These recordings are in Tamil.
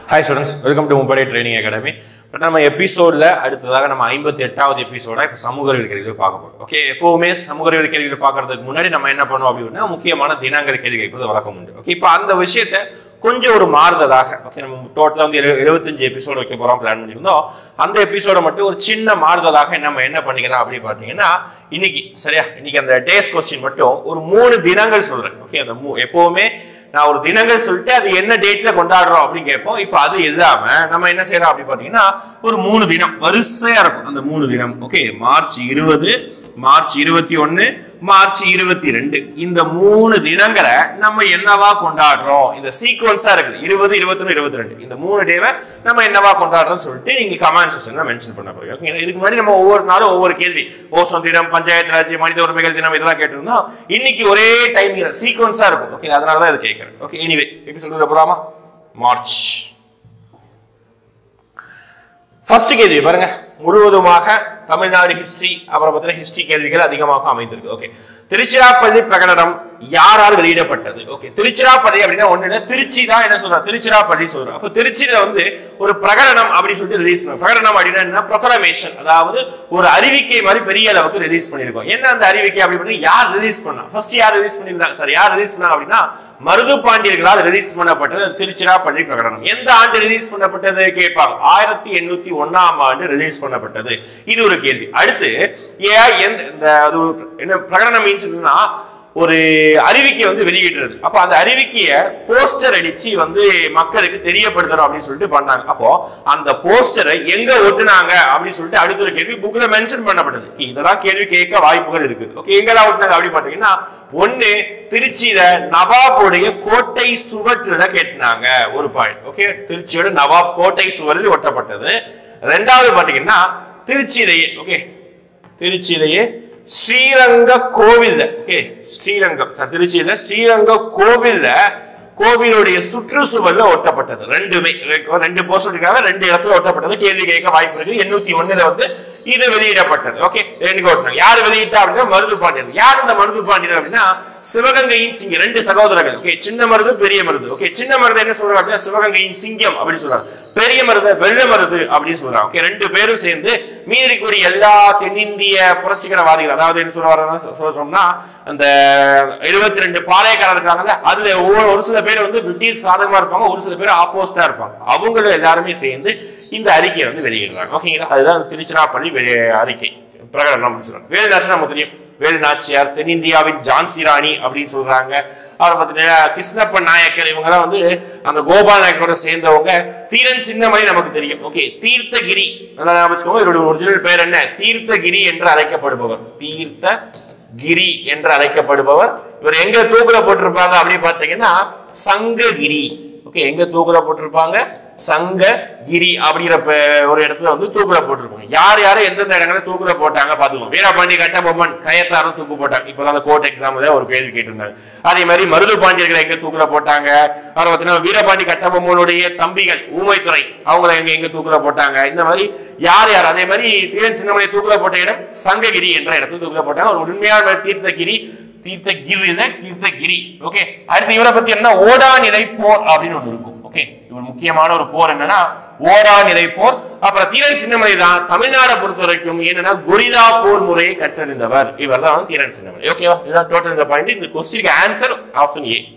ஹாய் ஸ்டூடெண்ட்ஸ் வெல்கம் டு மும்படே ட்ரைனிங் அகாடமி பட் நம்ம எபிசோடில் அடுத்ததாக நம்ம ஐம்பத்தி எட்டாவது எபிசோட இப்போ சமூக அறிவியல் கேள்விகள் பார்க்க போகிறோம் ஓகே எப்போவுமே சமூக அறிவியல் கேள்விகள் பார்க்கறதுக்கு முன்னாடி நம்ம என்ன பண்ணோம் அப்படின்னா முக்கியமான தினங்கள் கேள்வி கேட்பது வழக்கம் உண்டு ஓகே இப்போ அந்த விஷயத்தை கொஞ்சம் ஒரு மாறுதலாக ஓகே நம்ம டோட்டலாக வந்து எழு எழுபத்தஞ்சு எபிசோடு வைக்க போகிறோம் பிளான் பண்ணியிருந்தோம் அந்த எபிசோட மட்டும் ஒரு சின்ன மாறுதலாக நம்ம என்ன பண்ணிக்கலாம் அப்படின்னு பார்த்தீங்கன்னா இன்னைக்கு சரியா இன்னைக்கு அந்த டேஸ் கொஸ்டின் மட்டும் ஒரு மூணு தினங்கள் சொல்கிறேன் ஓகே அந்த மூ எப்போவுமே நான் ஒரு தினங்கள் சொல்லிட்டு அது என்ன டேட்ல கொண்டாடுறோம் அப்படின்னு கேட்போம் இப்போ அது இல்லாம நம்ம என்ன செய்யறோம் அப்படின்னு பாத்தீங்கன்னா ஒரு மூணு தினம் வரிசையா இருக்கும் அந்த மூணு தினம் ஓகே மார்ச் இருபது மார்ச் இருபத்தி ஒன்னு மார்ச் இருபத்தி ரெண்டு இந்த மூணு தினங்களை நம்ம என்னவா கொண்டாடுறோம் இந்த சீக்வன்ஸா இருக்குது இருபது இருபத்தொன்னு இருபத்தி ரெண்டு இந்த மூணு டேவை நம்ம என்னவா கொண்டாடுறோம் சொல்லிட்டு நீங்க கமெண்ட் செக்ஷன்ல மென்ஷன் பண்ண போறீங்க ஓகே இதுக்கு முன்னாடி நம்ம ஒவ்வொரு நாளும் ஒவ்வொரு கேள்வி ஓசோன் தினம் பஞ்சாயத்து ராஜ் மனித உரிமைகள் தினம் இதெல்லாம் கேட்டிருந்தோம் இன்னைக்கு ஒரே டைம் சீக்வன்ஸா இருக்கும் ஓகே அதனால தான் இது கேட்கறேன் ஓகே எனிவே எப்படி சொல்றது போறாமா மார்ச் ஃபர்ஸ்ட் கேள்வி பாருங்க முழுவதுமாக தமிழ்நாடு ஹிஸ்டரி அப்புறம் பார்த்தீங்கன்னா ஹிஸ்டரி கேள்விகள் அதிகமாக அமைந்திருக்கு ஓகே திருச்சிராப்பள்ளி பிரகடனம் யாரால் வெளியிடப்பட்டது ஓகே திருச்சிராப்பள்ளி அப்படின்னா ஒண்ணு இல்ல திருச்சி தான் என்ன சொல்றோம் திருச்சிராப்பள்ளி சொல்றோம் அப்போ திருச்சியில வந்து ஒரு பிரகடனம் அப்படின்னு சொல்லிட்டு ரிலீஸ் பண்ண பிரகடனம் அப்படின்னா என்ன ப்ரொக்ளமேஷன் அதாவது ஒரு அறிவிக்கை மாதிரி பெரிய அளவுக்கு ரிலீஸ் பண்ணிருக்கோம் என்ன அந்த அறிவிக்கை அப்படின்னு யார் ரிலீஸ் பண்ணா ஃபர்ஸ்ட் யார் ரிலீஸ் பண்ணிருந்தாங்க சார் யார் ரிலீஸ் பண்ணாங்க அப்படின்னா மருது பாண்டியர்களால் ரிலீஸ் பண்ணப்பட்டது திருச்சிராப்பள்ளி பிரகடனம் எந்த ஆண்டு ரிலீஸ் பண்ணப்பட்டது கேட்பாங்க ஆயிரத்தி எண்ணூத்தி ஒன்னாம் ஆண்டு ரிலீஸ் பண்ணப்பட்டது இது ஒரு கேள்வி அடுத்து ஏன் எந்த இந்த அது ஒரு என்ன பிரகடனம் மீன்ஸ் என்னன்னா ஒரு அறிவிக்கை வந்து வெளியிடுறது அப்ப அந்த அறிவிக்கைய போஸ்டர் அடிச்சு வந்து மக்களுக்கு தெரியப்படுத்தணும் அப்படின்னு சொல்லிட்டு பண்ணாங்க அப்போ அந்த போஸ்டரை எங்க ஒட்டுனாங்க அப்படின்னு சொல்லிட்டு அடுத்த ஒரு கேள்வி புக்ல மென்ஷன் பண்ணப்பட்டது இதெல்லாம் கேள்வி கேட்க வாய்ப்புகள் இருக்குது ஓகே எங்கெல்லாம் ஒட்டுனாங்க அப்படி பாத்தீங்கன்னா ஒண்ணு திருச்சியில நவாபுடைய கோட்டை சுவற்றுல கேட்டினாங்க ஒரு பாயிண்ட் ஓகே திருச்சியோட நவாப் கோட்டை சுவரில் ஒட்டப்பட்டது ரெண்டாவது பாத்தீங்கன்னா திருச்சியிலேயே ஓகே திருச்சியிலேயே ஸ்ரீரங்க கோவில்ல ஓகே ஸ்ரீரங்கம் சார் திருச்சியில ஸ்ரீரங்க கோவில்ல கோவிலுடைய சுற்றுச்சுவர்ல ஒட்டப்பட்டது ரெண்டுமே ரெ- ரெண்டு போஸ்ட் இருக்காங்க ரெண்டு இடத்துல ஒட்டப்பட்டது கேள்வி கேட்க வாய்ப்பு இருக்கு எண்ணூத்தி ஒண்ணுல வந்து இது வெளியிடப்பட்டது ஓகே ரெண்டு ஒட்டினாங்க யார் வெளியிட்டா அப்படின்னா மருது பாண்டியன் யார் இந்த மருது பாண்டியன் அப்படின்னா சிவகங்கையின் சிங்கம் ரெண்டு சகோதரர்கள் ஓகே சின்ன மருது பெரிய மருது ஓகே சின்ன மருது என்ன சொல்றாங்க அப்படின்னா சிவகங்கையின் சிங்கம் அப்படின்னு சொல்றாங்க பெரிய மருது வெள்ள மருது அப்படின்னு சொல்றாங்க ஓகே ரெண்டு பேரும் சேர்ந்து மீதி இருக்கக்கூடிய எல்லா தென்னிந்திய புரட்சிகரவாதிகள் அதாவது என்ன சொல்றாங்க சொல்றோம்னா அந்த எழுபத்தி ரெண்டு பாளையக்காரர் இருக்காங்கல்ல அதுல ஒவ்வொரு ஒரு சில பேர் வந்து பிரிட்டிஷ் சாதகமா இருப்பாங்க ஒரு சில பேர் ஆப்போசிட்டா இருப்பாங்க அவங்களும் எல்லாருமே சேர்ந்து இந்த அறிக்கையை வந்து வெளியிடுறாங்க ஓகேங்களா அதுதான் திருச்சிராப்பள்ளி வெளி- அறிக்கை பிரகடனம் அப்படின்னு சொல்றாங்க வேலுநாச்சியார் நமக்கு தெரியும் வேலு நாச்சியார் தென்னிந்தியாவின் ஜான்சி ராணி அப்படின்னு சொல்றாங்க அப்புறம் பார்த்தீங்கன்னா கிருஷ்ணப்ப நாயக்கர் இவங்கெல்லாம் வந்து அந்த கோபால் நாயக்கரோட சேர்ந்தவங்க தீரன் சின்னமணி நமக்கு தெரியும் ஓகே தீர்த்தகிரி நல்லா ஞாபகம் வச்சுக்கோங்க இவருடைய ஒரிஜினல் பேர் என்ன தீர்த்தகிரி என்று அழைக்கப்படுபவர் தீர்த்த கிரி என்று அழைக்கப்படுபவர் இவர் எங்க தூக்குல போட்டிருப்பாங்க அப்படின்னு பார்த்தீங்கன்னா சங்ககிரி ஓகே எங்க தூக்குல போட்டிருப்பாங்க சங்ககிரி அப்படிங்கிற பே- ஒரு இடத்துல வந்து தூக்குல போட்டிருப்பாங்க யார் யாரும் எந்தெந்த இடங்களை தூக்குல போட்டாங்க பாத்துக்கோங்க வீரபாண்டி கட்டபொம்மன் கயத்தாரும் தூக்கு போட்டாங்க இப்பதான் அந்த கோர்ட் எக்ஸாம்ல ஒரு கேள்வி கேட்டிருந்தாங்க அதே மாதிரி மருது பாண்டியர்களை எங்க தூக்குல போட்டாங்க அப்புறம் பார்த்தீங்கன்னா வீரபாண்டி கட்டபொம்மனுடைய தம்பிகள் ஊமைத்துறை அவங்கள எங்க எங்க தூக்குல போட்டாங்க இந்த மாதிரி யார் யார் அதே மாதிரி தீரன் சின்னமலை தூக்குல போட்ட இடம் சங்ககிரி என்ற இடத்துல தூக்குல போட்டாங்க ஒரு உண்மையான தீர்த்தகிரி தீர்த்தகிரி இல்ல, தீர்த்தகிரி ஓகே அடுத்து இவரை பத்தி என்ன ஓடா நிலை போர் அப்படின்னு ஒண்ணு இருக்கும் ஓகே இவர் முக்கியமான ஒரு போர் என்னன்னா ஓடா நிலை போர் அப்புறம் தீரன் சின்னமலை தான் தமிழ்நாடை பொறுத்த வரைக்கும் என்னன்னா கொரில்லா போர் முறையை கற்றறிந்தவர் இவர் தான் வந்து தீரன் சின்னமலை ஓகேவா இதுதான் டோட்டல் இந்த பாயிண்ட் இந்த கொஸ்டினுக்கு ஆன்சர் ஆப்ஷன் ஏ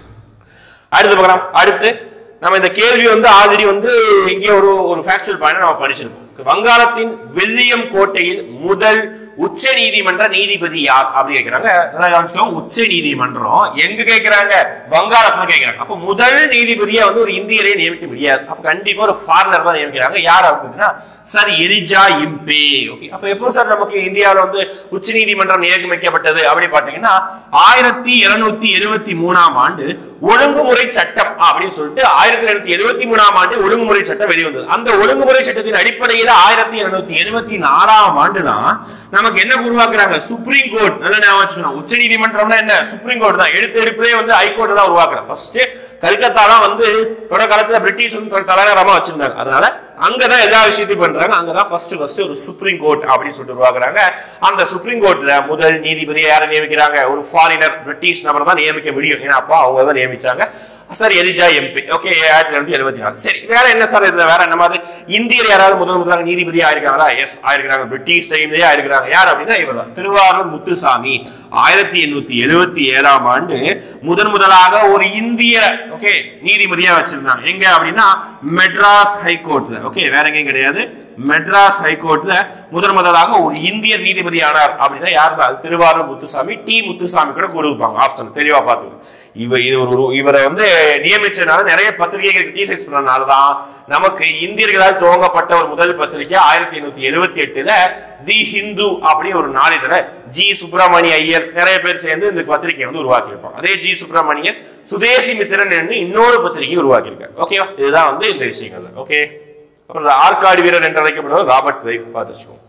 அடுத்து பார்க்கலாம் அடுத்து நம்ம இந்த கேள்வி வந்து ஆல்ரெடி வந்து இங்கே ஒரு ஒரு ஃபேக்சுவல் பாயிண்ட் நம்ம படிச்சிருக்கோம் வங்காளத்தின் வெள்ளியம் கோட்டையில் முதல் உச்ச நீதிமன்ற நீதிபதி யார் அப்படி கேட்கிறாங்க நல்லா கவனிச்சுக்கோங்க உச்ச நீதிமன்றம் எங்க கேட்கிறாங்க வங்காளத்துல கேட்கிறாங்க அப்ப முதல் நீதிபதியா வந்து ஒரு இந்தியரையே நியமிக்க முடியாது அப்ப கண்டிப்பா ஒரு ஃபாரினர் தான் நியமிக்கிறாங்க யார் அப்படின்னா சார் எரிஜா இம்பே ஓகே அப்ப எப்போ சார் நமக்கு இந்தியாவில் வந்து உச்ச நீதிமன்றம் நியமிக்கப்பட்டது அப்படி பாத்தீங்கன்னா ஆயிரத்தி எழுநூத்தி எழுபத்தி மூணாம் ஆண்டு ஒழுங்குமுறை சட்டம் அப்படின்னு சொல்லிட்டு ஆயிரத்தி எழுநூத்தி எழுபத்தி மூணாம் ஆண்டு ஒழுங்குமுறை சட்டம் வெளிவந்தது அந்த ஒழுங்குமுறை சட்டத்தின் அடிப்படையில் ஆயிரத்தி எழுநூத்தி எழுபத்தி நாலாம் ஆண்டு தான் நமக்கு என்ன உருவாக்குறாங்க சுப்ரீம் கோர்ட் நல்லா ஞாபகம் வச்சுக்கணும் உச்ச நீதிமன்றம்னா என்ன சுப்ரீம் கோர்ட் தான் எடுத்து எடுப்பிலே வந்து ஹைகோர்ட் தான் உருவாக்குறாங்க ஃபர்ஸ்ட் கல்கத்தா தான் வந்து தொடக்க காலத்துல பிரிட்டிஷ் வந்து தன் தலைநகரமா வச்சிருந்தாங்க அதனால அங்கதான் எல்லா விஷயத்தையும் பண்றாங்க அங்கதான் ஃபர்ஸ்ட் ஃபர்ஸ்ட் ஒரு சுப்ரீம் கோர்ட் அப்படின்னு சொல்லிட்டு உருவாக்குறாங்க அந்த சுப்ரீம் கோர்ட்ல முதல் நீதிபதியை யாரை நியமிக்கிறாங்க ஒரு ஃபாரினர் பிரிட்டிஷ் நபர் தான் நியமிக்க முடியும் ஏன்னா அப்போ அவங்க தான் நியமிச்சாங்க சார் எலிஜா எம்பி ஓகே ஆயிரத்தி தொள்ளாயிரத்தி எழுபத்தி நாலு சரி வேற என்ன சார் இதுல வேற என்ன மாதிரி இந்தியர் யாராவது முதல் முதலாக நீதிபதி ஆயிருக்காங்களா எஸ் ஆயிருக்காங்க பிரிட்டிஷ் டைம்லயே ஆயிருக்காங்க யார் அப்படின்னா இவர் தான் திருவாரூர் முத்துசாமி ஆயிரத்தி எண்ணூத்தி எழுபத்தி ஏழாம் ஆண்டு முதன் முதலாக ஒரு இந்திய ஓகே நீதிபதியா வச்சிருந்தாங்க எங்க அப்படின்னா மெட்ராஸ் ஹைகோர்ட்ல ஓகே வேற எங்கேயும் கிடையாது மெட்ராஸ் ஹைகோர்ட்ல முதன் முதலாக ஒரு இந்திய நீதிபதி ஆனார் அப்படின்னா யார் தான் அது திருவாரூர் முத்துசாமி டி முத்துசாமி கூட கொடுப்பாங்க ஆப்ஷன் தெளிவா பார்த்து இவ இது ஒரு இவரை வந்து நியமிச்சதுனால நிறைய பத்திரிகைகளுக்கு டீசைஸ் பண்ணனால தான் நமக்கு இந்தியர்களால் துவங்கப்பட்ட ஒரு முதல் பத்திரிகை ஆயிரத்தி எண்ணூத்தி எழுபத்தி எட்டுல தி ஹிந்து அப்படின்னு ஒரு நாளிதழ ஜி சுப்பிரமணிய ஐயர் நிறைய பேர் சேர்ந்து இந்த பத்திரிகையை வந்து உருவாக்கி இருப்பாங்க அதே ஜி சுப்பிரமணியன் சுதேசி மித்திரன் என்று இன்னொரு பத்திரிகை உருவாக்கியிருக்காரு ஓகேவா இதுதான் வந்து இந்த விஷயங்கள் ஓகே அப்புறம் ஆற்காடு வீரர் என்று அழைக்கப்படுவர் ராபர்ட் கிளைவ் பார்த்து வச்சுக்கோங்க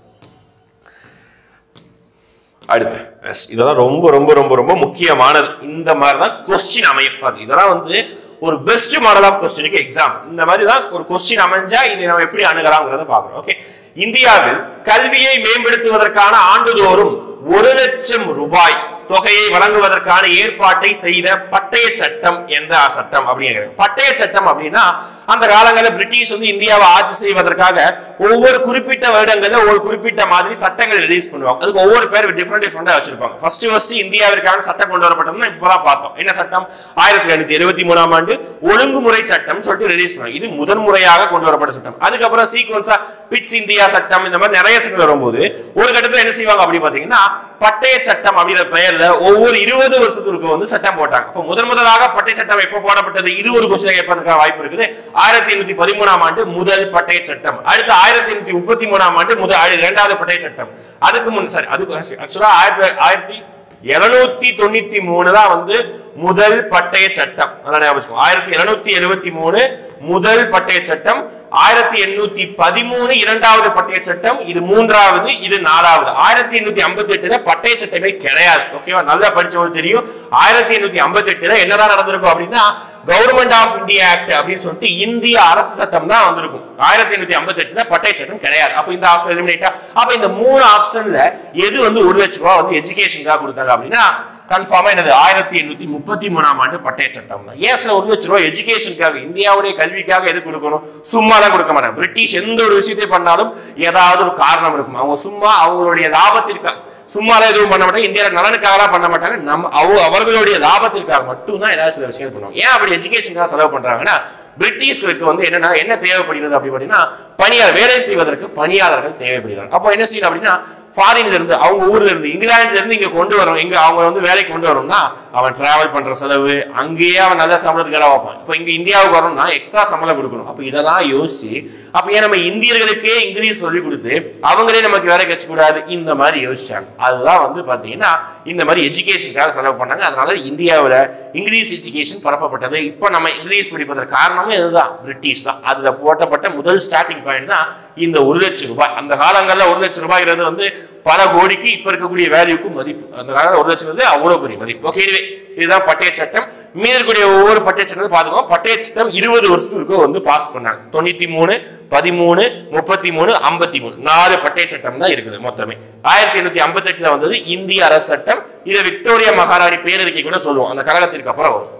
அடுத்து எஸ் இதெல்லாம் ரொம்ப ரொம்ப ரொம்ப ரொம்ப முக்கியமானது இந்த மாதிரி தான் கொஸ்டின் அமையும் பாரு, இதெல்லாம் வந்து ஒரு பெஸ்ட் மாடல் ஆஃப் கொஸ்டினுக்கு எக்ஸாம் இந்த மாதிரி தான் ஒரு கொஸ்டின் அமைஞ்சா இதை நம்ம எப்படி அணுகலாம்ங்கிறத பார்க்குறோம் ஓகே இந்தியாவில் கல்வியை மேம்படுத்துவதற்கான ஆண்டுதோறும் ஒரு லட்சம் ரூபாய் தொகையை வழங்குவதற்கான ஏற்பாட்டை செய்த பட்டய சட்டம் எந்த சட்டம் அப்படிங்கிறது பட்டய சட்டம் அப்படின்னா அந்த காலங்களில் பிரிட்டிஷ் வந்து இந்தியாவை ஆட்சி செய்வதற்காக ஒவ்வொரு குறிப்பிட்ட வருடங்கள்ல ஒரு குறிப்பிட்ட மாதிரி சட்டங்கள் ரிலீஸ் பண்ணுவாங்க அதுக்கு ஒவ்வொரு பேர் டிஃப்ரெண்ட் டிஃப்ரெண்டா வச்சிருப்பாங்க ஃபர்ஸ்ட் ஃபர்ஸ்ட் இந்தியாவிற்கான சட்டம் கொண்டு வரப்பட்டதுன்னா இப்பதான் பார்த்தோம் என்ன சட்டம் ஆயிரத்தி எழுநூத்தி எழுபத்தி மூணாம் ஆண்டு ஒழுங்குமுறை சட்டம் சொல்லிட்டு ரிலீஸ் பண்ணுவாங்க இது முதன் முறையாக கொண்டு வரப்பட்ட சட்டம் அதுக்கப்புறம் சீக்வன்ஸா பிட்ஸ் இந்தியா சட்டம் இந்த மாதிரி நிறைய சட்டம் வரும்போது ஒரு கட்டத்துல என்ன செய்வாங்க அப்படி பாத்தீங்கன்னா பட்டய சட்டம் அப்படிங்கிற பெயர்ல ஒவ்வொரு இருபது வருஷத்துக்கு வந்து சட்டம் போட்டாங்க இப்போ முதன் முதலாக பட்டய சட்டம் எப்போ போடப்பட்டது இது ஒரு கொஸ்டின் கேட்பதற்கான வாய்ப்பு இருக்குது ஆயிரத்தி எண்ணூத்தி பதிமூணாம் ஆண்டு முதல் பட்டய சட்டம் அடுத்து ஆயிரத்தி எண்ணூத்தி முப்பத்தி மூணாம் ஆண்டு முதல் ஆயிரத்தி இரண்டாவது பட்டய சட்டம் அதுக்கு முன் சாரி அதுக்கு ஆக்சுவலா ஆயிரத்தி ஆயிரத்தி இருநூத்தி தொண்ணூத்தி மூணு தான் வந்து முதல் பட்டய சட்டம் நல்லா ஞாபகம் வச்சுக்கோங்க. ஆயிரத்தி இருநூத்தி எழுபத்தி மூணு முதல் பட்டய சட்டம் ஆயிரத்தி எண்ணூத்தி பதிமூணு இரண்டாவது பட்டய சட்டம் இது மூன்றாவது இது நாலாவது ஆயிரத்தி எண்ணூத்தி ஐம்பத்தி எட்டுல பட்டய சட்டமே கிடையாது ஓகேவா நல்லா படிச்சவங்களுக்கு தெரியும் ஆயிரத்தி எண்ணூத்தி ஐம்பத்தி எட்டுல என்னதான் நடந்திருக்கும் அப்படின்னா கவர்மெண்ட் ஆஃப் இந்தியா ஆக்ட் அப்படின்னு சொல்லிட்டு இந்திய அரசு சட்டம் தான் வந்திருக்கும் ஆயிரத்தி எண்ணூத்தி ஐம்பத்தி எட்டுல பட்டய சட்டம் கிடையாது அப்ப இந்த ஆப்ஷன் எலிமினேட்டா அப்ப இந்த மூணு ஆப்ஷன்ல எது வந்து ஒரு லட்ச ரூபாய் வந்து எஜுகேஷனுக்காக கொடுத்தாங்க அப்படின்னா கன்ஃபார்மா என்னது ஆயிரத்தி எண்ணூத்தி முப்பத்தி மூணாம் ஆண்டு பட்டய சட்டம் தான் ஏன் சில ஒரு லட்ச ரூபாய் எஜுகேஷனுக்காக இந்தியாவுடைய கல்விக்காக எது கொடுக்கணும் சும்மா தான் கொடுக்க மாட்டாங்க பிரிட்டிஷ் எந்த ஒரு விஷயத்தை பண்ணாலும் ஏதாவது ஒரு காரணம் இருக்கும் அவங்க சும்மா அவங்களுடைய லாபத்திற்காக சும்மா எதுவும் பண்ண மாட்டாங்க இந்தியா நலனுக்காக பண்ண மாட்டாங்க நம்ம அவ அவர்களுடைய லாபத்திற்காக மட்டும்தான் ஏதாவது சில விஷயங்கள் பண்ணுவாங்க ஏன் அப்படி எஜுகேஷனுக்காக செலவு பண்றாங்கன்னா பிரிட்டிஷ்களுக்கு வந்து என்னன்னா என்ன தேவைப்படுகிறது அப்படி பார்த்தீங்கன்னா பணியாளர் வேலை செய்வதற்கு பணியாளர்கள் தேவைப்படுகிறாங்க அப்போ என்ன செய்யணும் அப்படின்னா ஃபாரின்ல இருந்து அவங்க ஊர்ல இருந்து இங்கிலாந்துல இருந்து இங்க கொண்டு வரோம் இங்க அவங்க வந்து வேலைக்கு கொண்டு வரோம்னா அவன் டிராவல் பண்ற செலவு அங்கேயே அவன் நல்ல சம்பளத்துக்கு இடம் வைப்பான் இப்போ இங்க இந்தியாவுக்கு வரோம்னா எக்ஸ்ட்ரா சம்பளம் கொடுக்கணும் அப்ப இதெல்லாம் யோசிச்சு அப்ப ஏன் நம்ம இந்தியர்களுக்கே இங்கிலீஷ் சொல்லி கொடுத்து அவங்களே நமக்கு வேலை கிடைச்ச கூடாது இந்த மாதிரி யோசிச்சாங்க அதுதான் வந்து பாத்தீங்கன்னா இந்த மாதிரி எஜுகேஷனுக்காக செலவு பண்ணாங்க அதனால இந்தியாவுல இங்கிலீஷ் எஜுகேஷன் பரப்பப்பட்டது இப்போ நம்ம இங்கிலீஷ் படிப்பதற்கு காரணமே இதுதான் பிரிட்டிஷ் தான் அதுல போட்டப்பட்ட முதல் ஸ்டார்டிங் பாயிண்ட் தான் இந்த ஒரு லட்சம் ரூபாய் அந்த காலங்கள்ல ஒரு லட்சம் ரூபாய்ங்கிறது வந்து பல கோடிக்கு இப்ப இருக்கக்கூடிய வேல்யூக்கு மதிப்பு அந்த காலத்துல ஒரு லட்சம் வந்து அவ்வளவு பெரிய மதிப்பு ஓகே இதுவே இதுதான் பட்டய சட்டம் மீதி இருக்கக்கூடிய ஒவ்வொரு பட்டய சட்டத்தை பார்த்துக்கோ பட்டய சட்டம் இருபது வருஷத்துக்கு வந்து பாஸ் பண்ணாங்க தொண்ணூத்தி மூணு பதிமூணு முப்பத்தி மூணு ஐம்பத்தி மூணு நாலு பட்டய சட்டம் தான் இருக்குது மொத்தமே ஆயிரத்தி எண்ணூத்தி ஐம்பத்தி எட்டுல வந்தது இந்திய அரசு சட்டம் இதை விக்டோரியா மகாராணி பேரறிக்கை கூட சொல்லுவோம் அந்த கழகத்திற்கு அப்புறம் வரும்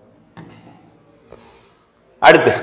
அடுத்து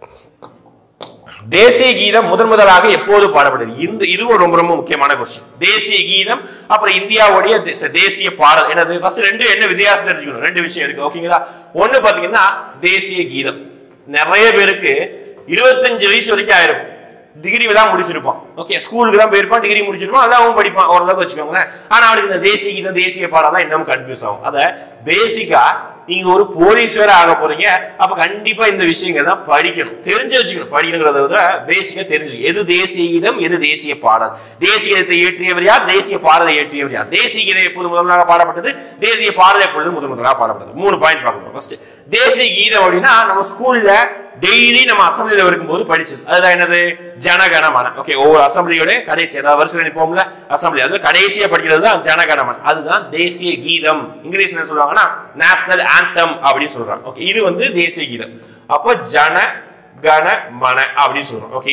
தேசிய கீதம் முதன் முதலாக எப்போது பாடப்பட்டது இந்த இதுவும் ரொம்ப ரொம்ப முக்கியமான கொஸ்டின் தேசிய கீதம் அப்புறம் இந்தியாவுடைய தேச- தேசிய பாடல் என்னது ஃபர்ஸ்ட் ரெண்டு என்ன வித்தியாசம் தெரிஞ்சுக்கணும் ரெண்டு விஷயம் இருக்கு ஓகேங்களா ஒண்ணு பாத்தீங்கன்னா தேசிய கீதம் நிறைய பேருக்கு இருபத்தஞ்சு வயசு வரைக்கும் ஆயிருக்கும் டிகிரி தான் முடிச்சிருப்பான் ஓகே ஸ்கூலுக்கு தான் போயிருப்பான் டிகிரி முடிச்சிருப்பான் அதான் அவன் படிப்பான் ஓரளவுக்கு வச்சுக்கோங்களேன் ஆனா அவனுக்கு இந்த தேசிய கீதம் தேசிய பாடம் தான் இன்னும் கன்ஃபியூஸ் ஆகும் அத பேசிக்கா நீங்க ஒரு போலீஸ் வேற ஆக போறீங்க அப்ப கண்டிப்பா இந்த விஷயங்கள் தான் படிக்கணும் தெரிஞ்சு வச்சுக்கணும் படிக்கணுங்கிறத விட பேசிக்கா தெரிஞ்சு எது தேசிய கீதம் எது தேசிய பாடல் தேசிய கீதத்தை இயற்றியவர் யார் தேசிய பாடலை இயற்றியவர் யார் தேசிய கீதம் எப்போது முதலாக பாடப்பட்டது தேசிய பாடல் எப்பொழுது முதன் முதலாக பாடப்பட்டது மூணு பாயிண்ட் பார்க்கணும் ஃபர்ஸ்ட் தேசிய கீதம் அப்படின்னா நம்ம ஸ்கூல்ல டெய்லி நம்ம அசம்பிளில இருக்கும்போது படிச்சது அதுதான் என்னது ஜனகணமன ஓகே ஒவ்வொரு அசம்பிளியோட கடைசி அதாவது வருஷம் நினைப்போம்ல அசம்பிளி அது கடைசியா படிக்கிறது தான் ஜனகணமன் அதுதான் தேசிய கீதம் இங்கிலீஷ்ல என்ன சொல்லுவாங்கன்னா நேஷனல் ஆந்தம் அப்படின்னு சொல்றாங்க ஓகே இது வந்து தேசிய கீதம் அப்போ ஜன கண மன அப்படின்னு சொல்றோம் ஓகே இது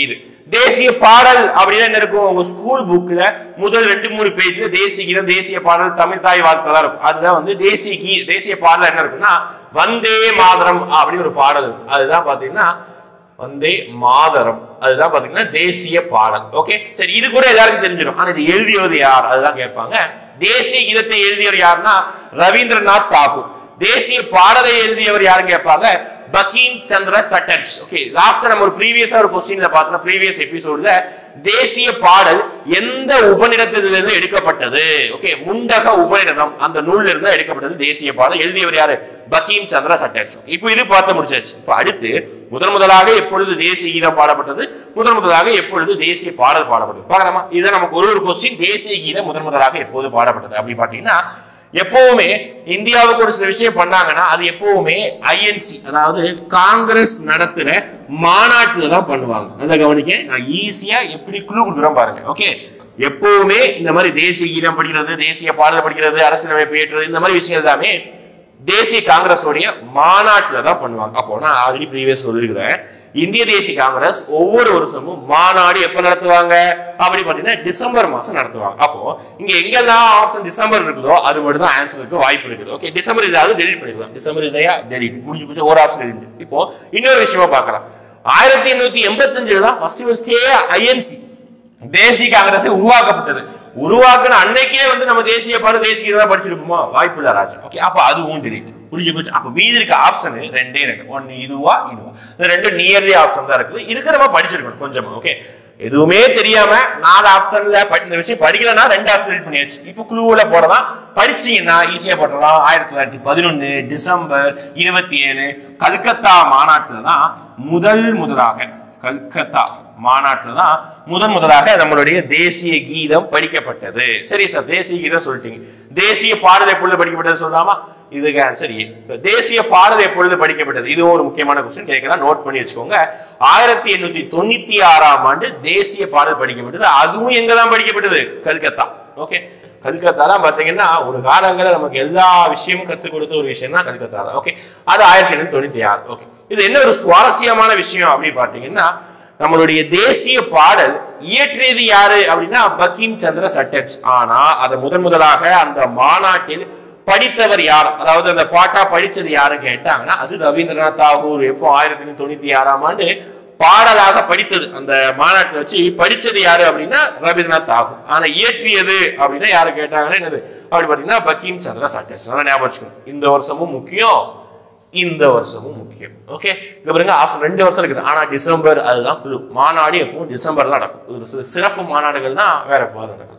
தேசிய பாடல் அப்படின்னா என்ன இருக்கும் உங்க ஸ்கூல் புக்ல முதல் ரெண்டு மூணு பேஜ்ல தேசிய கீதம் தேசிய பாடல் தமிழ் தாய் வாழ்க்கை தான் இருக்கும் அதுதான் வந்து தேசிய கீ தேசிய பாடல் என்ன இருக்குன்னா வந்தே மாதரம் அப்படின்னு ஒரு பாடல் இருக்கும் அதுதான் பாத்தீங்கன்னா வந்தே மாதரம் அதுதான் பாத்தீங்கன்னா தேசிய பாடல் ஓகே சரி இது கூட எல்லாருக்கும் தெரிஞ்சிடும் ஆனா இது எழுதியது யார் அதுதான் கேட்பாங்க தேசிய கீதத்தை எழுதியவர் யாருன்னா ரவீந்திரநாத் தாகூர் தேசிய பாடலை எழுதியவர் யாருன்னு கேட்பாங்க பகீம் சந்திர சட்டர்ஜ் ஓகே லாஸ்ட் நம்ம ஒரு ப்ரீவியஸா ஒரு கொஸ்டின்ல பார்த்தோம் ப்ரீவியஸ் எபிசோட்ல தேசிய பாடல் எந்த உபநிடத்திலிருந்து எடுக்கப்பட்டது ஓகே முண்டக உபநிடதம் அந்த நூல்ல இருந்து எடுக்கப்பட்டது தேசிய பாடல் எழுதியவர் யாரு பகீம் சந்திர சட்டர்ஜ் இப்போ இது பார்த்து முடிச்சாச்சு இப்போ அடுத்து முதன் முதலாக எப்பொழுது தேசிய கீதம் பாடப்பட்டது முதன் முதலாக எப்பொழுது தேசிய பாடல் பாடப்பட்டது பார்க்கலாமா இது நமக்கு ஒரு ஒரு கொஸ்டின் தேசிய கீதம் முதன் முதலாக எப்போது பாடப்பட்டது அப்படி பாத்தீங்கன்னா எப்பவுமே இந்தியாவுக்கு ஒரு சில விஷயம் பண்ணாங்கன்னா அது எப்பவுமே ஐஎன்சி அதாவது காங்கிரஸ் நடத்துற மாநாட்டுல தான் பண்ணுவாங்க நல்லா கவனிக்க நான் ஈஸியா எப்படி குழு கொடுக்குறேன் பாருங்க ஓகே எப்பவுமே இந்த மாதிரி தேசிய கீதம் படிக்கிறது தேசிய பாடல் படிக்கிறது அரசியலமைப்பு ஏற்றுறது இந்த மாதிரி விஷயம் எல்லாமே தேசிய காங்கிரஸோடைய மாநாட்டில் தான் பண்ணுவாங்க அப்போ நான் ஆல்ரெடி ப்ரீவியஸ் சொல்லியிருக்கிறேன் இந்திய தேசிய காங்கிரஸ் ஒவ்வொரு வருஷமும் மாநாடு எப்போ நடத்துவாங்க அப்படி பார்த்தீங்கன்னா டிசம்பர் மாசம் நடத்துவாங்க அப்போ இங்க எங்கெல்லாம் ஆப்ஷன் டிசம்பர் இருக்குதோ அது மட்டும் தான் ஆன்சருக்கு வாய்ப்பு இருக்குது ஓகே டிசம்பர் இல்லாத டெலிட் பண்ணிடலாம் டிசம்பர் இல்லையா டெலிட் முடிஞ்சு போச்சு ஒரு ஆப்ஷன் இருக்கு இப்போ இன்னொரு விஷயமா பார்க்கலாம் ஆயிரத்தி எண்ணூத்தி எண்பத்தஞ்சுல தான் ஃபர்ஸ்ட் ஃபர்ஸ்டே ஐஎன்சி தேசிய காங்கிரஸ் உருவாக்கப்பட்டது உருவாக்குன அன்னைக்கே வந்து நம்ம தேசிய பாடு தேசிய தான் படிச்சிருப்போமா வாய்ப்பு இல்ல ராஜா ஓகே அப்ப அதுவும் டெலிட் புரிஞ்சு போச்சு அப்ப மீதி இருக்க ஆப்ஷன் ரெண்டே ரெண்டு ஒன்னு இதுவா இதுவா இந்த ரெண்டு நியர்லி ஆப்ஷன் தான் இருக்குது இதுக்கு நம்ம படிச்சிருக்கணும் கொஞ்சமா ஓகே எதுவுமே தெரியாம நாலு ஆப்ஷன்ல இந்த விஷயம் படிக்கலன்னா ரெண்டு ஆப்ஷன் ரெடி பண்ணியாச்சு இப்போ குழுவுல போடலாம் படிச்சீங்கன்னா ஈஸியா போட்டுடலாம் ஆயிரத்தி தொள்ளாயிரத்தி பதினொன்னு டிசம்பர் இருபத்தி ஏழு கல்கத்தா மாநாட்டுல தான் முதல் முதலாக கல்கத்தா மாநாட்டில் தான் முதன் முதலாக நம்மளுடைய தேசிய கீதம் படிக்கப்பட்டது சரி சார் தேசிய கீதம் சொல்லிட்டீங்க தேசிய பாடல் எப்பொழுது படிக்கப்பட்டது சொல்லாமா இதுக்கு ஆன்சர் ஏ தேசிய பாடல் எப்பொழுது படிக்கப்பட்டது இது ஒரு முக்கியமான கொஸ்டின் கேட்கலாம் நோட் பண்ணி வச்சுக்கோங்க ஆயிரத்தி எண்ணூத்தி தொண்ணூத்தி ஆறாம் ஆண்டு தேசிய பாடல் படிக்கப்பட்டது அதுவும் எங்க தான் படிக்கப்பட்டது கல்கத்தா ஓகே கல்கத்தா தான் பாத்தீங்கன்னா ஒரு காலங்களில் நமக்கு எல்லா விஷயமும் கற்றுக் கொடுத்த ஒரு விஷயம் தான் கல்கத்தா தான் ஓகே அது ஆயிரத்தி எண்ணூத்தி தொண்ணூத்தி ஆறு ஓகே இது என்ன ஒரு சுவாரஸ்யமான விஷயம் அப்படின்னு பாத்தீங்கன்னா நம்மளுடைய தேசிய பாடல் இயற்றியது யாரு அப்படின்னா பகீம் சந்திர சட்டர்ஜ் ஆனா அதை முதன் முதலாக அந்த மாநாட்டில் படித்தவர் யார் அதாவது அந்த பாட்டா படிச்சது யாரு கேட்டாங்கன்னா அது ரவீந்திரநாத் தாகூர் எப்போ ஆயிரத்தி எண்ணூத்தி தொண்ணூத்தி ஆறாம் ஆண்டு பாடலாக படித்தது அந்த மாநாட்டில் வச்சு படிச்சது யாரு அப்படின்னா ரவீந்திரநாத் தாகூர் ஆனா இயற்றியது அப்படின்னா யாரு கேட்டாங்கன்னா என்னது அப்படி பாத்தீங்கன்னா பகீம் சந்திர சட்டர்ஜ் நல்லா ஞாபகம் வச்சுக்கணும் இந்த வருஷமும் முக்கியம் இந்த வருஷமும் முக்கியம் ஓகே இங்க பாருங்க ஆப்ஷன் ரெண்டு வருஷம் இருக்குது ஆனா டிசம்பர் அதுதான் குழு மாநாடு எப்பவும் டிசம்பர்ல நடக்கும் இது சி- சிறப்பு மாநாடுகள் தான் வேற எப்போது நடக்கும்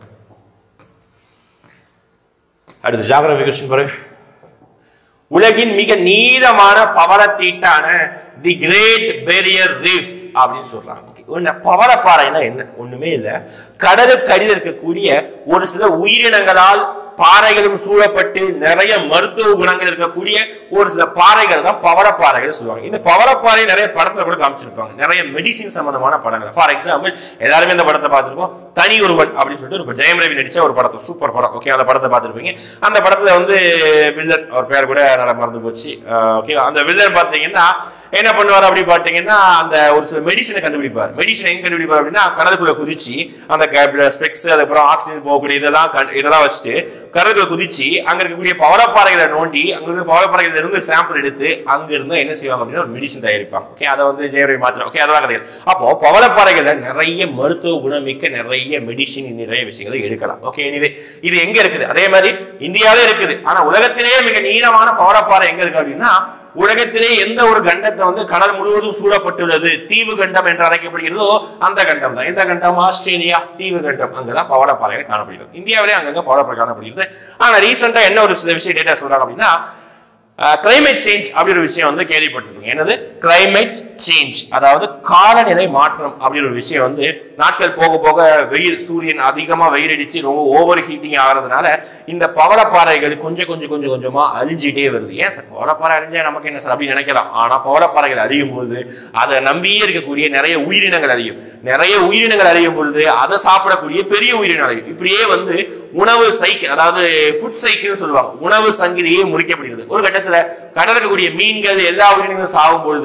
அடுத்து ஜாகிரபி கொஸ்டின் பாருங்க உலகின் மிக நீளமான பவளத்தீட்டான தி கிரேட் பேரியர் ரீஃப் அப்படின்னு சொல்றாங்க Okay. ஒண்ணு பவளப்பாறைன்னா என்ன ஒண்ணுமே இல்ல கடலுக்கு அடியில் இருக்கக்கூடிய ஒரு சில உயிரினங்களால் பாறைகளும் சூழப்பட்டு நிறைய மருத்துவ குணங்கள் இருக்கக்கூடிய ஒரு சில பாறைகள் தான் பவளப்பாறைகள் சொல்லுவாங்க இந்த பவளப்பாறை நிறைய படத்துல கூட காமிச்சிருப்பாங்க நிறைய மெடிசின் சம்பந்தமான படங்கள் ஃபார் எக்ஸாம்பிள் எல்லாருமே இந்த படத்தை பார்த்திருப்போம் தனி ஒருவன் அப்படின்னு சொல்லிட்டு ஒரு ஜெயம் ரவி நடிச்ச ஒரு படத்தை சூப்பர் படம் ஓகே அந்த படத்தை பார்த்திருப்பீங்க அந்த படத்துல வந்து வில்லன் அவர் பேர் கூட நல்லா மறந்து போச்சு ஓகே அந்த வில்லன் பார்த்தீங்கன்னா என்ன பண்ணுவார் அப்படி பார்த்தீங்கன்னா அந்த ஒரு சில மெடிசனை கண்டுபிடிப்பார் மெடிசன் எங்க கண்டுபிடிப்பார் அப்படின்னா கடலுக்குள்ள குதிச்சு அந்த ஸ்பெக்ஸ் அதுக்கப்புறம் ஆக்சிஜன் போகக்கூடிய இதெல்லாம் கண்டு- இதெல்லாம் வச்சுட்டு கடலுக்குள்ள குதிச்சு அங்க இருக்கக்கூடிய பவளப்பாறைகளை நோண்டி அங்க இருக்க பவளப்பாறைகள் இருந்து சாம்பிள் எடுத்து அங்க இருந்து என்ன செய்வாங்க அப்படின்னா ஒரு மெடிசன் தயாரிப்பாங்க ஓகே அதை வந்து ஜெயரவி மாத்திரம் ஓகே அதெல்லாம் கதைகள் அப்போ பவளப்பாறைகள்ல நிறைய மருத்துவ குணமிக்க நிறைய மெடிசின் நிறைய விஷயங்களை எடுக்கலாம் ஓகே இது இது எங்க இருக்குது அதே மாதிரி இந்தியாவிலே இருக்குது ஆனா உலகத்திலேயே மிக நீளமான பவளப்பாறை எங்க இருக்கு அப்படின்னா உலகத்திலே எந்த ஒரு கண்டத்தை வந்து கடல் முழுவதும் சூழப்பட்டுள்ளது தீவு கண்டம் என்று அழைக்கப்படுகிறதோ அந்த கண்டம் தான் இந்த கண்டம் ஆஸ்திரேலியா தீவு கண்டம் அங்கதான் பவளப்பாறைகள் காணப்படுகிறது இந்தியாவிலே அங்கங்க பவளப்பாறை காணப்படுகிறது ஆனா ரீசெண்டா என்ன ஒரு சில விஷயம் டேட்டா சொல்றாங்க அப்படின்னா கிளைமேட் சேஞ்ச் அப்படி ஒரு விஷயம் வந்து கேள்விப்பட்டிருக்கீங்க என்னது கிளைமேட் சேஞ்ச் அதாவது காலநிலை மாற்றம் அப்படி ஒரு விஷயம் வந்து நாட்கள் போக போக வெயில் சூரியன் அதிகமா வெயில் அடிச்சு ரொம்ப ஓவர் ஹீட்டிங் ஆகிறதுனால இந்த பவளப்பாறைகள் கொஞ்சம் கொஞ்சம் கொஞ்சம் கொஞ்சமா அழிஞ்சிட்டே வருது ஏன் சார் பவளப்பாறை அழிஞ்சா நமக்கு என்ன சார் அப்படின்னு நினைக்கலாம் ஆனா பவளப்பாறைகள் அழியும் பொழுது அதை நம்பியே இருக்கக்கூடிய நிறைய உயிரினங்கள் அழியும் நிறைய உயிரினங்கள் அழியும் பொழுது அதை சாப்பிடக்கூடிய பெரிய உயிரினம் அழியும் இப்படியே வந்து உணவு சைக்கிள் அதாவது ஃபுட் சைக்கிள்னு சொல்லுவாங்க உணவு சங்கிலியே முறிக்கப்படுகிறது ஒரு கட்டத்துல கடல் இருக்கக்கூடிய மீன்கள் எல்லா உயிரினங்களும் சாகும் பொழுது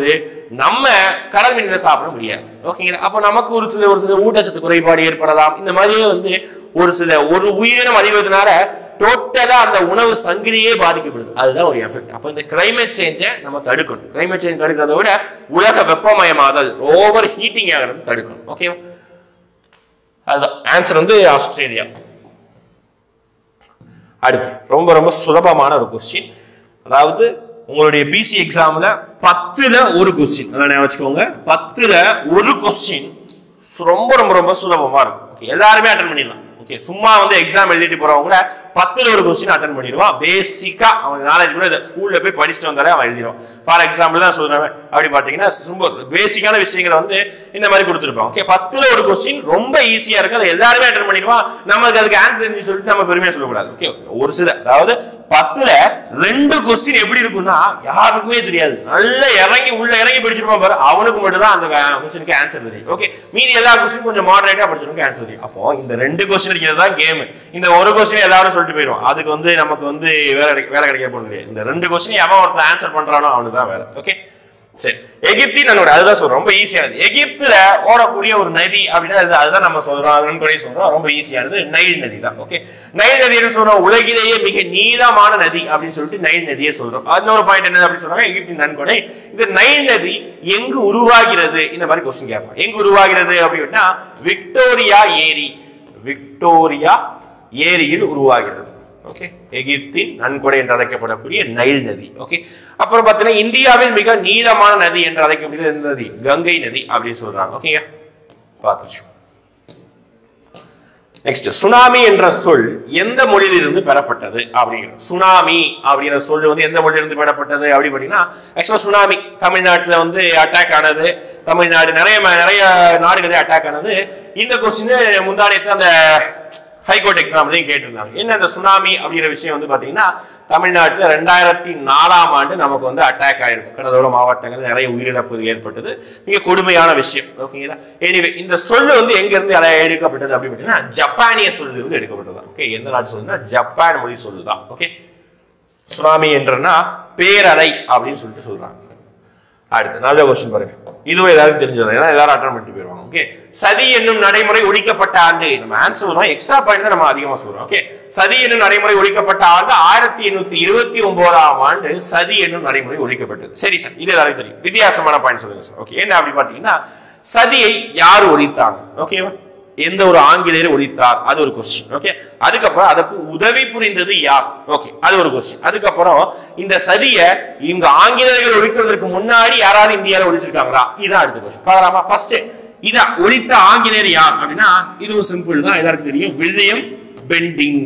நம்ம கடல் மீன்களை சாப்பிட முடியாது ஓகேங்களா அப்போ நமக்கு ஒரு சில ஒரு சில ஊட்டச்சத்து குறைபாடு ஏற்படலாம் இந்த மாதிரியே வந்து ஒரு சில ஒரு உயிரினம் அழிவதனால டோட்டலா அந்த உணவு சங்கிலியே பாதிக்கப்படுது அதுதான் ஒரு எஃபெக்ட் அப்போ இந்த கிளைமேட் சேஞ்சை நம்ம தடுக்கணும் கிளைமேட் சேஞ்ச் தடுக்கிறத விட உலக வெப்பமயமாதல் ஓவர் ஹீட்டிங் ஆகிறது தடுக்கணும் ஓகேவா அதுதான் ஆன்சர் வந்து ஆஸ்திரேலியா அடுத்து ரொம்ப ரொம்ப சுலபமான ஒரு கொஸ்டின் அதாவது உங்களுடைய பிசி எக்ஸாம்ல பத்துல ஒரு கொஸ்டின் அதான் வச்சுக்கோங்க பத்துல ஒரு கொஸ்டின் ரொம்ப ரொம்ப ரொம்ப சுலபமா இருக்கும் ஓகே எல்லாருமே அட்டன் பண்ணிடலாம் ஓகே சும்மா வந்து எக்ஸாம் எழுதிட்டு போறவங்க கூட பத்துல ஒரு கொஸ்டின் அட்டன் பண்ணிடுவான் பேசிக்கா அவன் நாலேஜ் கூட ஸ்கூல்ல போய் படிச்சுட்டு வந்தாலே அவன் எழுதிடுவான் ஃபார் எக்ஸாம்பிள் தான் சொல்றேன் அப்படி பாத்தீங்கன்னா ரொம்ப பேசிக்கான விஷயங்களை வந்து இந்த மாதிரி கொடுத்துருப்பான் ஓகே பத்துல ஒரு கொஸ்டின் ரொம்ப ஈஸியா இருக்கு அதை எல்லாருமே அட்டன் பண்ணிடுவான் நமக்கு அதுக்கு ஆன்சர் தெரிஞ்சு சொல்லிட்டு நம்ம பெருமையா சொல்லக்கூடாது ஓகே ஒரு சில அதாவது பத்துல ரெண்டு கொஸ்டின் எப்படி இருக்கும்னா யாருக்குமே தெரியாது நல்லா இறங்கி உள்ள இறங்கி படிச்சிருப்பான் பாரு அவனுக்கு மட்டும் தான் அந்த கொஸ்டினுக்கு ஆன்சர் தெரியும் ஓகே மீதி எல்லா கொஸ்டின் கொஞ்சம் மாடரேட்டா படிச்சிருக்க ஆன்சர் தெரியும் அப்போ இந்த ரெண்டு கொஸ்டின் அடிக்கிறது தான் கேம் இந்த ஒரு கொஸ்டின் எல்லாரும் சொல்லிட்டு போயிடும் அதுக்கு வந்து நமக்கு வந்து வேலை கிடைக்க- வேலை கிடைக்க போறது இந்த ரெண்டு கொஸ்டின் எவன் ஒருத்தன் ஆன்சர் பண்றானோ அவனுக்கு தான் வேலை ஓகே சரி எகிப்தின் நன்னோட அதுதான் சொல்றோம் ரொம்ப ஈஸியானது எகிப்துல ஓடக்கூடிய ஒரு நதி அப்படின்னா அது- அதுதான் நம்ம சொல்றோம் நன்கொடை சொல்றோம் ரொம்ப ஈஸியானது நைல் நதி தான் ஓகே நைல் நதினு சொல்றோம் உலகிலேயே மிக நீளமான நதி அப்படின்னு சொல்லிட்டு நைல் நதியை சொல்றோம் இன்னொரு பாயிண்ட் என்ன அப்படின்னு சொல்றாங்க எகிப்தின் நன்கொடை இந்த நைல் நதி எங்கு உருவாகிறது இந்த மாதிரி கொஸ்டின் கேட்பாங்க எங்கு உருவாகிறது அப்படின்னா விக்டோரியா ஏரி விக்டோரியா ஏரியில் உருவாகிறது ஓகே எகிப்தின் நன்கொடை என்று அழைக்கப்படக்கூடிய நைல் நதி ஓகே அப்புறம் பார்த்தீங்கன்னா இந்தியாவில் மிக நீளமான நதி என்று அழைக்கப்படுகிறது எந்த நதி கங்கை நதி அப்படின்னு சொல்றாங்க ஓகேங்க பார்த்துச்சு நெக்ஸ்ட் சுனாமி என்ற சொல் எந்த மொழியிலிருந்து பெறப்பட்டது அப்படிங்கிறது சுனாமி அப்படிங்கிற சொல் வந்து எந்த மொழியிலிருந்து பெறப்பட்டது அப்படி பார்த்தீங்கன்னா ஆக்சுவலா சுனாமி தமிழ்நாட்டில் வந்து அட்டாக் ஆனது தமிழ்நாடு நிறைய ம- நிறைய நாடுகளே அட்டாக் ஆனது இந்த கொஸ்டின் முந்தானத்து அந்த ஹைகோர்ட் எக்ஸாம்லையும் கேட்டிருந்தாங்க என்ன அந்த சுனாமி அப்படிங்கிற விஷயம் வந்து பாத்தீங்கன்னா தமிழ்நாட்டில் ரெண்டாயிரத்தி நாலாம் ஆண்டு நமக்கு வந்து அட்டாக் ஆயிருக்கும் கடலோர மாவட்டங்கள் நிறைய உயிரிழப்பு ஏற்பட்டது மிக கொடுமையான விஷயம் ஓகேங்களா எனிவே இந்த சொல்லு வந்து எங்க இருந்து அட- எடுக்கப்பட்டது அப்படின்னு பார்த்தீங்கன்னா ஜப்பானிய சொல்லு இருந்து எடுக்கப்பட்டது ஓகே எந்த நாட்டு சொல்லுன்னா ஜப்பான் மொழி சொல்லுதான் ஓகே சுனாமி என்றனா பேரலை அப்படின்னு சொல்லிட்டு சொல்றாங்க அடுத்து நல்ல கொஸ்டின் பாருங்க இதுவும் ஏதாவது தெரிஞ்சது ஏன்னா எல்லாரும் அட்டன் பண்ணிட்டு போயிருவாங்க ஓகே சதி என்னும் நடைமுறை ஒழிக்கப்பட்ட ஆண்டு நம்ம ஆன்சர் சொல்றோம் எக்ஸ்ட்ரா பாயிண்ட் தான் நம்ம அதிகமா சொல்றோம் ஓகே சதி என்னும் நடைமுறை ஒழிக்கப்பட்ட ஆண்டு ஆயிரத்தி எண்ணூத்தி இருபத்தி ஒன்பதாம் ஆண்டு சதி என்னும் நடைமுறை ஒழிக்கப்பட்டது சரி சார் இது எல்லாருக்கும் தெரியும் வித்தியாசமான பாயிண்ட் சொல்லுங்க சார் ஓகே என்ன அப்படி பாத்தீங்கன்னா சதியை யார் ஒழித்தாங்க ஓகேவா எந்த ஒரு ஆங்கிலேயர் ஒழித்தார் அது ஒரு கொஸ்டின் ஓகே அதுக்கப்புறம் அதுக்கு உதவி புரிந்தது யார் ஓகே அது ஒரு கொஸ்டின் அதுக்கப்புறம் இந்த சதிய இவங்க ஆங்கிலேயர்கள் ஒழிக்கிறதுக்கு முன்னாடி யாராவது இந்தியால ஒழிச்சிருக்காங்களா இதான் அடுத்த கொஸ்டின் பார்க்கலாமா ஃபர்ஸ்ட் இதான் ஒழித்த ஆங்கிலேயர் யார் அப்படின்னா இதுவும் சிம்பிள் தான் எல்லாருக்கும் தெரியும் வில்லியம் பெண்டிங்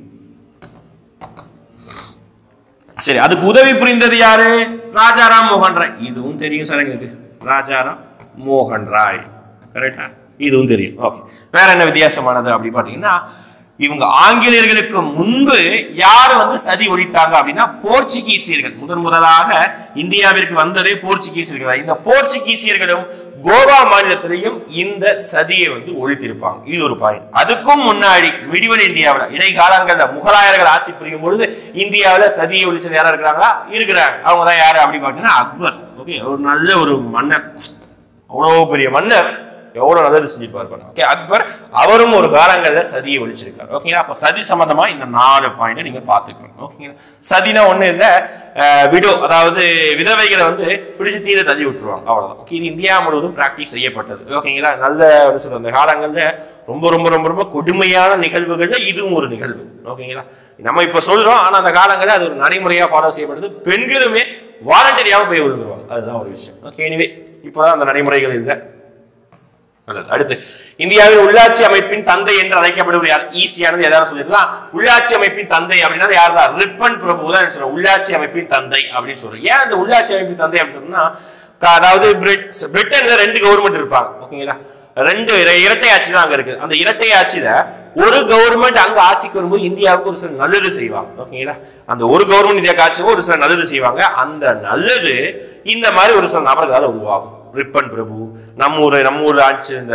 சரி அதுக்கு உதவி புரிந்தது யாரு ராஜாராம் மோகன் ராய் இதுவும் தெரியும் சார் எங்களுக்கு ராஜாராம் மோகன் ராய் கரெக்டா இதுவும் தெரியும் ஓகே வேற என்ன வித்தியாசமானது அப்படி பாத்தீங்கன்னா இவங்க ஆங்கிலேயர்களுக்கு முன்பு யார் வந்து சதி ஒழித்தாங்க அப்படின்னா போர்ச்சுகீசியர்கள் முதன் முதலாக இந்தியாவிற்கு வந்ததே போர்ச்சுகீசியர்கள் தான். இந்த போர்ச்சுகீசியர்களும் கோவா மாநிலத்திலையும் இந்த சதியை வந்து ஒழித்திருப்பாங்க இது ஒரு பாயிண்ட் அதுக்கும் முன்னாடி மிடிவல் இந்தியாவில் இடைக்காலங்கள்ல முகலாயர்கள் ஆட்சி புரியும் பொழுது இந்தியாவில் சதியை ஒழிச்சது யாரா இருக்கிறாங்களா இருக்கிறாங்க அவங்க தான் யாரு அப்படி பார்த்தீங்கன்னா அக்பர் ஓகே ஒரு நல்ல ஒரு மன்னர் அவ்வளவு பெரிய மன்னர் எவ்வளவு நல்லது செஞ்சிருப்பார் பாருங்க ஓகே அக்பர் அவரும் ஒரு காலங்கள்ல சதியை ஒழிச்சிருக்காரு ஓகேங்களா அப்ப சதி சம்பந்தமா இந்த நாலு பாயிண்ட் நீங்க பாத்துக்கணும் ஓகேங்களா சதினா ஒண்ணு இல்ல விடோ அதாவது விதவைகளை வந்து பிடிச்சு தீர தள்ளி விட்டுருவாங்க அவ்வளவுதான் ஓகே இது இந்தியா முழுவதும் பிராக்டிஸ் செய்யப்பட்டது ஓகேங்களா நல்ல ஒரு சொல்ற அந்த காலங்கள்ல ரொம்ப ரொம்ப ரொம்ப ரொம்ப கொடுமையான நிகழ்வுகள்ல இதுவும் ஒரு நிகழ்வு ஓகேங்களா நம்ம இப்ப சொல்றோம் ஆனா அந்த காலங்கள்ல அது ஒரு நடைமுறையா ஃபாலோ செய்யப்படுது பெண்களுமே வாலண்டரியாக போய் விழுந்துருவாங்க அதுதான் ஒரு விஷயம் ஓகே எனிவே இப்போதான் அந்த நடைமுறைகள் இல்லை நல்லது அடுத்து இந்தியாவின் உள்ளாட்சி அமைப்பின் தந்தை என்று அழைக்கப்படுவது யார் ஈஸியானது எல்லாரும் சொல்லிடலாம் உள்ளாட்சி அமைப்பின் தந்தை அப்படின்னா யார் தான் ரிப்பன் பிரபு தான் சொல்றோம் உள்ளாட்சி அமைப்பின் தந்தை அப்படின்னு சொல்றோம் ஏன் அந்த உள்ளாட்சி அமைப்பின் தந்தை அப்படின்னு சொன்னா க- அதாவது பிரிட் பிரிட்டன்ல ரெண்டு கவர்மெண்ட் இருப்பாங்க ஓகேங்களா ரெண்டு இர- இரட்டை ஆட்சி தான் அங்க இருக்கு அந்த இரட்டை ஆட்சியில ஒரு கவர்மெண்ட் அங்க ஆட்சிக்கு வரும்போது இந்தியாவுக்கு ஒரு சில நல்லது செய்வாங்க ஓகேங்களா அந்த ஒரு கவர்மெண்ட் இந்தியாவுக்கு ஆட்சிக்கு ஒரு சில நல்லது செய்வாங்க அந்த நல்லது இந்த மாதிரி ஒரு சில நபர்களால் உருவாகும் ரிப்பன் பிரபு நம்ம ஊர் நம்ம ஊர்ல ஆட்சி இருந்தாரு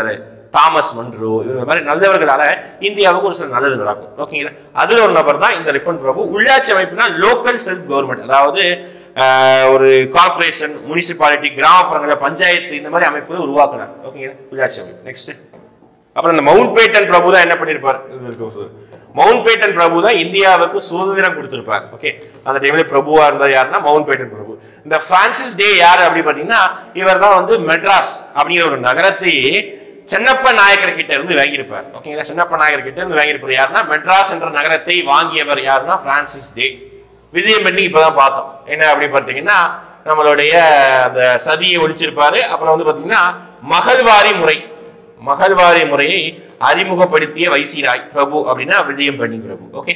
தாமஸ் மன்றோ இவங்க மாதிரி நல்லவர்களால இந்தியாவுக்கு ஒரு சில நல்லது நடக்கும் ஓகேங்களா அதுல ஒரு நபர் தான் இந்த ரிப்பன் பிரபு உள்ளாட்சி அமைப்புனா லோக்கல் செல்ஃப் கவர்மெண்ட் அதாவது ஆஹ், ஒரு கார்ப்பரேஷன் முனிசிபாலிட்டி கிராமப்புறங்கள பஞ்சாயத்து இந்த மாதிரி அமைப்புகளை உருவாக்குனார் ஓகேங்களா உள்ளாட்சி அமைப்பு நெக்ஸ்ட் அப்புறம் இந்த மவுண்ட் பேட்டன் பிரபு தான் என்ன பண்ணிருப்பார் மவுண்ட் பேட்டன் பிரபு தான் இந்தியாவுக்கு சுதந்திரம் கொடுத்திருப்பார் ஓகே அந்த டைம்ல பிரபுவா இருந்தது யாருன்னா மவுண்ட் பேட்டன் பிரபு இந்த பிரான்சிஸ் டே யாரு அப்படி பாத்தீங்கன்னா இவர் தான் வந்து மெட்ராஸ் அப்படிங்கிற ஒரு நகரத்தை சின்னப்ப நாயக்கர் கிட்ட இருந்து வாங்கியிருப்பார் ஓகேங்களா சின்னப்ப நாயக்கர் கிட்ட இருந்து வாங்கியிருப்பார் யாருன்னா மெட்ராஸ் என்ற நகரத்தை வாங்கியவர் யாருன்னா பிரான்சிஸ் டே விஜயம் பண்ணி இப்பதான் பார்த்தோம் என்ன அப்படி பார்த்தீங்கன்னா நம்மளுடைய அந்த சதியை ஒழிச்சிருப்பாரு அப்புறம் வந்து பாத்தீங்கன்னா மகள்வாரி முறை மகள்வாரி முறையை அறிமுகப்படுத்திய வைசிராய் பிரபு அப்படின்னா விஜயம் பண்ணி பிரபு ஓகே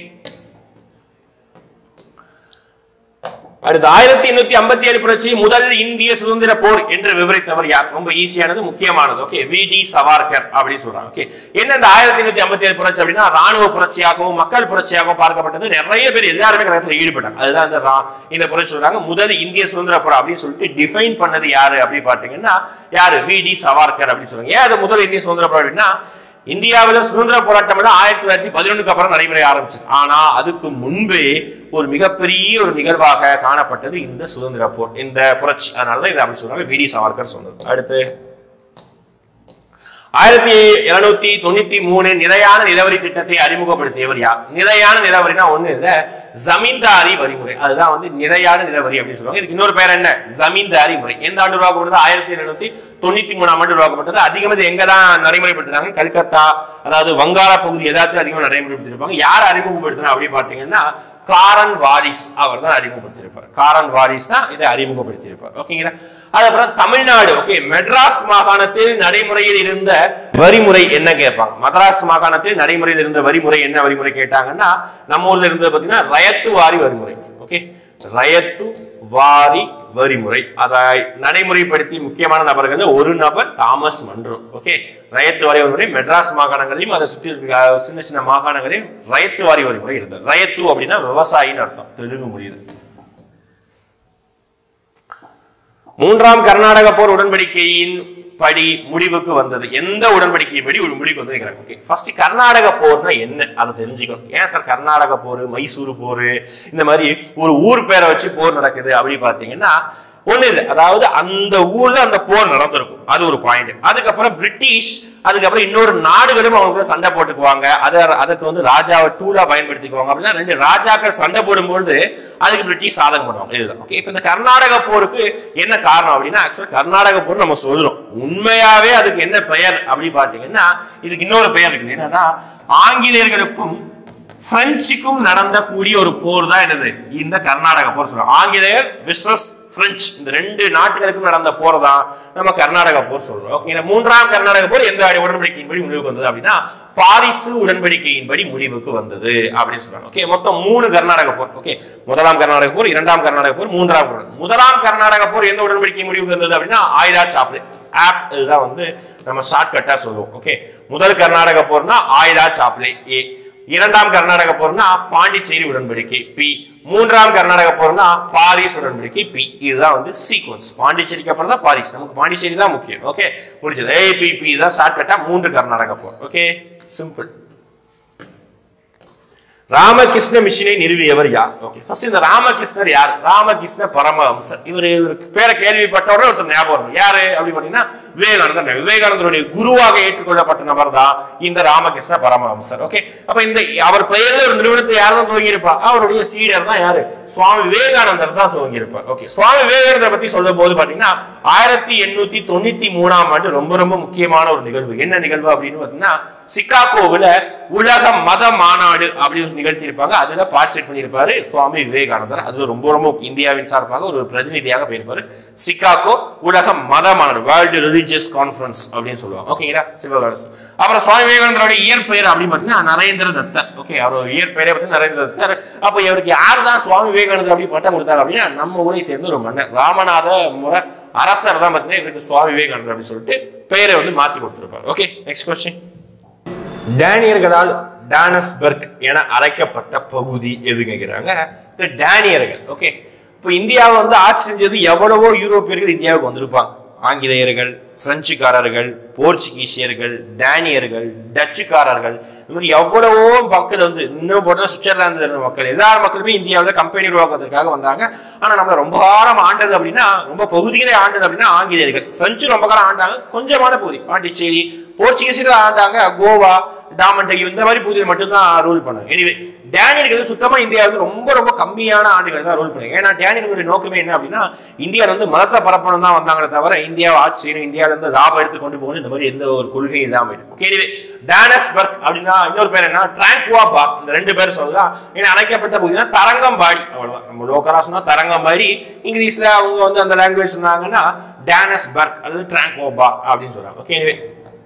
அடுத்து ஆயிரத்தி எண்ணூத்தி ஐம்பத்தி ஏழு புரட்சி முதல் இந்திய சுதந்திர போர் என்று விவரித்தவர் யார் ரொம்ப ஈஸியானது முக்கியமானது ஓகே வி டி சவார்கர் அப்படின்னு சொல்றாங்க ஓகே என்ன இந்த ஆயிரத்தி எண்ணூத்தி ஐம்பத்தி ஏழு புரட்சி அப்படின்னா ராணுவ புரட்சியாகவும் மக்கள் புரட்சியாகவும் பார்க்கப்பட்டது நிறைய பேர் எல்லாருமே கழகத்தில் ஈடுபட்டாங்க அதுதான் இந்த ரா- இந்த புரட்சி சொல்றாங்க முதல் இந்திய சுதந்திர போர் அப்படின்னு சொல்லிட்டு டிஃபைன் பண்ணது யாரு அப்படின்னு பார்த்தீங்கன்னா யாரு வி டி சவார்கர் அப்படின்னு சொல்றாங்க ஏன் அது முதல் இந்திய சுதந்திர போர் அப்படின்னா இந்தியாவுல சுதந்திர போராட்டம் எல்லாம் ஆயிரத்தி தொள்ளாயிரத்தி பதினொன்றுக்கு அப்புறம் நடைமுறை ஆரம்பிச்சது ஆனா அதுக்கு முன்பே ஒரு மிகப்பெரிய ஒரு நிகழ்வாக காணப்பட்டது இந்த சுதந்திர போர் இந்த புரட்சி அதனாலதான் இதை அப்படி சொல்றாங்க வி டி சவார்கர் சொன்னது அடுத்து ஆயிரத்தி எழுநூத்தி தொண்ணூத்தி மூணு நிலையான நிலவரி திட்டத்தை அறிமுகப்படுத்தியவர் யார் நிலையான நிலவரினா ஒண்ணு இல்ல ஜமீன்தாரி வரிமுறை அதுதான் வந்து நிலையான நிலவரி அப்படின்னு சொல்லுவாங்க இதுக்கு இன்னொரு பேர் என்ன ஜமீன்தாரி முறை எந்த ஆண்டு உருவாக்கப்பட்டது ஆயிரத்தி எழுநூத்தி தொண்ணூத்தி மூணாம் ஆண்டு உருவாக்கப்பட்டது அதிகம் இது எங்க தான் நடைமுறைப்படுத்துறாங்க கல்கத்தா அதாவது வங்காள பகுதி எல்லாத்தையும் அதிகமாக நடைமுறைப்படுத்திருப்பாங்க யார் அறிமுகப்படுத்தினா அப்படின்னு பாத்தீங்கன்னா காரன் வாரிஸ் அவர் தான் அறிமுகப்படுத்தியிருப்பார் காரன் வாரிஸ் தான் இதை அறிமுகப்படுத்தியிருப்பார் ஓகேங்களா அதுக்கப்புறம் தமிழ்நாடு ஓகே மெட்ராஸ் மாகாணத்தில் நடைமுறையில் இருந்த வரிமுறை என்ன கேட்பாங்க மദ്രാஸ் மாகாணத்தில் நடைமுறையில் இருந்த வரிமுறை என்ன வரிமுறை கேட்டாங்கன்னா நம்ம ஊர்ல இருந்தது பாத்தீங்கன்னா ரயத்து வாரி வரிமுறை ஓகே ரயத்து வாரி வரிமுறை அதை நடைமுறைப்படுத்தி முக்கியமான நபர்கள் ஒரு நபர் தாமஸ் மன்றோ ஓகே ரயத்து வாரி வரிமுறை மெட்ராஸ் மாகாணங்களையும் அதை சுற்றி இருக்க சின்ன சின்ன மாகாணங்களையும் ரயத்து வாரி வரிமுறை இருந்தது ரயத்து அப்படின்னா விவசாயின்னு அர்த்தம் தெலுங்கு மொழியில் மூன்றாம் கர்நாடக போர் உடன்படிக்கையின் படி முடிவுக்கு வந்தது எந்த உடன்படிக்கையின் படி ஒரு முடிவுக்கு வந்து கேக்குறாங்க ஓகே ஃபர்ஸ்ட் கர்நாடக போர்னா என்ன அதை தெரிஞ்சுக்கணும் ஏன் சார் கர்நாடக போர் மைசூர் போர் இந்த மாதிரி ஒரு ஊர் பேரை வச்சு போர் நடக்குது அப்படி பார்த்தீங்கன்னா ஒண்ணு இல்லை அதாவது அந்த ஊர்ல அந்த போர் நடந்திருக்கும் அது ஒரு பாயிண்ட் அதுக்கப்புறம் பிரிட்டிஷ் அதுக்கப்புறம் இன்னொரு நாடுகளும் அவங்க சண்டை போட்டுக்குவாங்க அதை அதுக்கு வந்து ராஜாவை டூலா பயன்படுத்திக்குவாங்க அப்படின்னா ரெண்டு ராஜாக்கள் சண்டை போடும்போது அதுக்கு பிரிட்டிஷ் சாதகம் பண்ணுவாங்க இதுதான் ஓகே இப்போ இந்த கர்நாடக போருக்கு என்ன காரணம் அப்படின்னா ஆக்சுவலா கர்நாடக போர் நம்ம சொல்றோம் உண்மையாவே அதுக்கு என்ன பெயர் அப்படி பார்த்தீங்கன்னா இதுக்கு இன்னொரு பெயர் இருக்குது என்னன்னா ஆங்கிலேயர்களுக்கும் பிரெஞ்சுக்கும் நடந்த கூடிய ஒரு போர் தான் என்னது இந்த கர்நாடக போர் சொல்றோம் ஆங்கிலேயர் விசஸ் பிரெஞ்சு இந்த ரெண்டு நாட்டுகளுக்கும் நடந்த போர் தான் நம்ம கர்நாடக போர் சொல்றோம் ஓகே இந்த மூன்றாம் கர்நாடக போர் எந்த உடன்படிக்கையின்படி முடிவுக்கு வந்தது அப்படின்னா பாரிசு உடன்படிக்கையின்படி முடிவுக்கு வந்தது அப்படின்னு சொல்றாங்க ஓகே மொத்தம் மூணு கர்நாடக போர் ஓகே முதலாம் கர்நாடக போர் இரண்டாம் கர்நாடக போர் மூன்றாம் போர் முதலாம் கர்நாடக போர் எந்த உடன்படிக்கை முடிவுக்கு வந்தது அப்படின்னா ஆயுதா சாப்ளே ஆப் இதுதான் வந்து நம்ம ஷார்ட் கட்டா சொல்லுவோம் ஓகே முதல் கர்நாடக போர்னா ஆயுதா சாப்ளே ஏ இரண்டாம் கர்நாடக போர்னா பாண்டிச்சேரி உடன்படிக்கை பி மூன்றாம் கர்நாடக போர்னா பாரிஸ் உடன்படிக்கை பி இதுதான் வந்து சீக்வன்ஸ் பாண்டிச்சேரிக்கு அப்புறம் தான் பாரிஸ் நமக்கு பாண்டிச்சேரி தான் முக்கியம் ஓகே முடிஞ்சது ஏபிபி தான் ஷார்ட் கட்டா மூன்று கர்நாடக போர் ஓகே சிம்பிள் ராமகிருஷ்ண மிஷினை நிறுவியவர் யார் ஓகே ஃபர்ஸ்ட் இந்த ராமகிருஷ்ணர் யார் ராமகிருஷ்ண பரமஹம்சர் இவர் இவருக்கு பேரை கேள்விப்பட்ட உடனே ஒருத்தர் ஞாபகம் வரும் யாரு அப்படி பாத்தீங்கன்னா விவேகானந்தர் விவேகானந்தருடைய குருவாக ஏற்றுக்கொள்ளப்பட்ட நபர் தான் இந்த ராமகிருஷ்ண பரமஹம்சர் ஓகே அப்ப இந்த அவர் பெயர்ல ஒரு நிறுவனத்தை யார் தான் துவங்கியிருப்பா அவருடைய சீடர் தான் யாரு சுவாமி விவேகானந்தர் தான் துவங்கியிருப்பார் ஓகே சுவாமி விவேகானந்தர் பத்தி சொல்லும் போது பாத்தீங்கன்னா ஆயிரத்தி எண்ணூத்தி தொண்ணூத்தி மூணாம் ஆண்டு ரொம்ப ரொம்ப முக்கியமான ஒரு நிகழ்வு என்ன நிகழ்வு அப்படின்னு பாத்தீங்கன்னா சிகாகோவில் உலக மத மாநாடு அப்படின்னு ஒரு நிகழ்த்தி இருப்பாங்க அதுல பார்ட்டிசிபேட் பண்ணியிருப்பாரு சுவாமி விவேகானந்தர் அது ரொம்ப ரொம்ப இந்தியாவின் சார்பாக ஒரு பிரதிநிதியாக போயிருப்பாரு சிகாகோ உலக மத மாநாடு வேர்ல்டு ரிலீஜியஸ் கான்ஃபரன்ஸ் அப்படின்னு சொல்லுவாங்க ஓகேங்களா சிவகானந்தர் அப்புறம் சுவாமி விவேகானந்தரோட இயற்பெயர் அப்படின்னு பார்த்தீங்கன்னா நரேந்திர தத்தர் ஓகே அவர் இயற்பெயரே பார்த்தீங்கன்னா நரேந்திர தத்தர் அப்போ இவருக்கு யார் தான் சுவாமி விவேகானந்தர் அப்படி பட்டம் கொடுத்தாங்க அப்படின்னா நம்ம ஊரை சேர்ந்த ஒரு மன்னர் ராமநாத முறை அரசர் தான் பார்த்தீங்கன்னா இவருக்கு சுவாமி விவேகானந்தர் அப்படின்னு சொல்லிட்டு பெயரை வந்து மாத்தி கொடுத்துருப்பாரு ஓகே நெக்ஸ்ட் கொஸ்டின் டேனியர்களால் டானஸ்பர்க் என அழைக்கப்பட்ட பகுதி எது கேட்கிறாங்க இந்த டேனியர்கள் ஓகே இப்போ இந்தியாவை வந்து ஆட்சி செஞ்சது எவ்வளவோ யூரோப்பியர்கள் இந்தியாவுக்கு வந்திருப்பாங்க ஆங்கிலேயர்கள் பிரெஞ்சுக்காரர்கள் போர்ச்சுகீசியர்கள் டேனியர்கள் டச்சுக்காரர்கள் இந்த மாதிரி எவ்வளவோ மக்கள் வந்து இன்னும் போட்டா சுவிட்சர்லாந்து இருந்த மக்கள் எல்லா மக்களுமே இந்தியாவில் கம்பெனி உருவாக்குறதுக்காக வந்தாங்க ஆனா நம்மள ரொம்ப காலம் ஆண்டது அப்படின்னா ரொம்ப பகுதிகளை ஆண்டது அப்படின்னா ஆங்கிலேயர்கள் பிரெஞ்சு ரொம்ப காலம் ஆண்டாங்க கொஞ்சமான பகுதி பாண்டிச்சேரி போர்ச்சுகீசியர்கள் ஆண்டாங்க கோவா டாமண்டையூ இந்த மாதிரி பகுதியை மட்டும்தான் ரூல் பண்ணாங்க எனிவே டேனியர்கள் சுத்தமா இந்தியாவில் ரொம்ப ரொம்ப கம்மியான ஆண்டுகள் தான் ரூல் பண்ணாங்க ஏன்னா டேனியர்களுடைய நோக்கமே என்ன அப்படின்னா இந்தியாவில் வந்து மதத்தை பரப்பணும் தான் வந்தாங்களே தவிர இந்தியாவை ஆட்சி செய்யணும் இந்தியாவில இருந்து லாபம் எடுத்து கொண்டு போகணும் இந்த மாதிரி எந்த ஒரு கொள்கை இல்லாம ஓகே எனிவே டானஸ்பர்க் அப்படின்னா இன்னொரு பேர் என்ன ட்ராங்குவா பார்க் இந்த ரெண்டு பேர் சொல்லலாம் ஏன்னா அழைக்கப்பட்ட பகுதினா தரங்கம்பாடி அவ்வளவுதான் நம்ம லோக்கலா சொன்னா தரங்கம்பாடி இங்கிலீஷ்ல அவங்க வந்து அந்த லாங்குவேஜ் சொன்னாங்கன்னா டானஸ்பர்க் அல்லது ட்ராங்குவா பார்க் அப்படின்னு சொல்றாங்க ஓகே எனிவே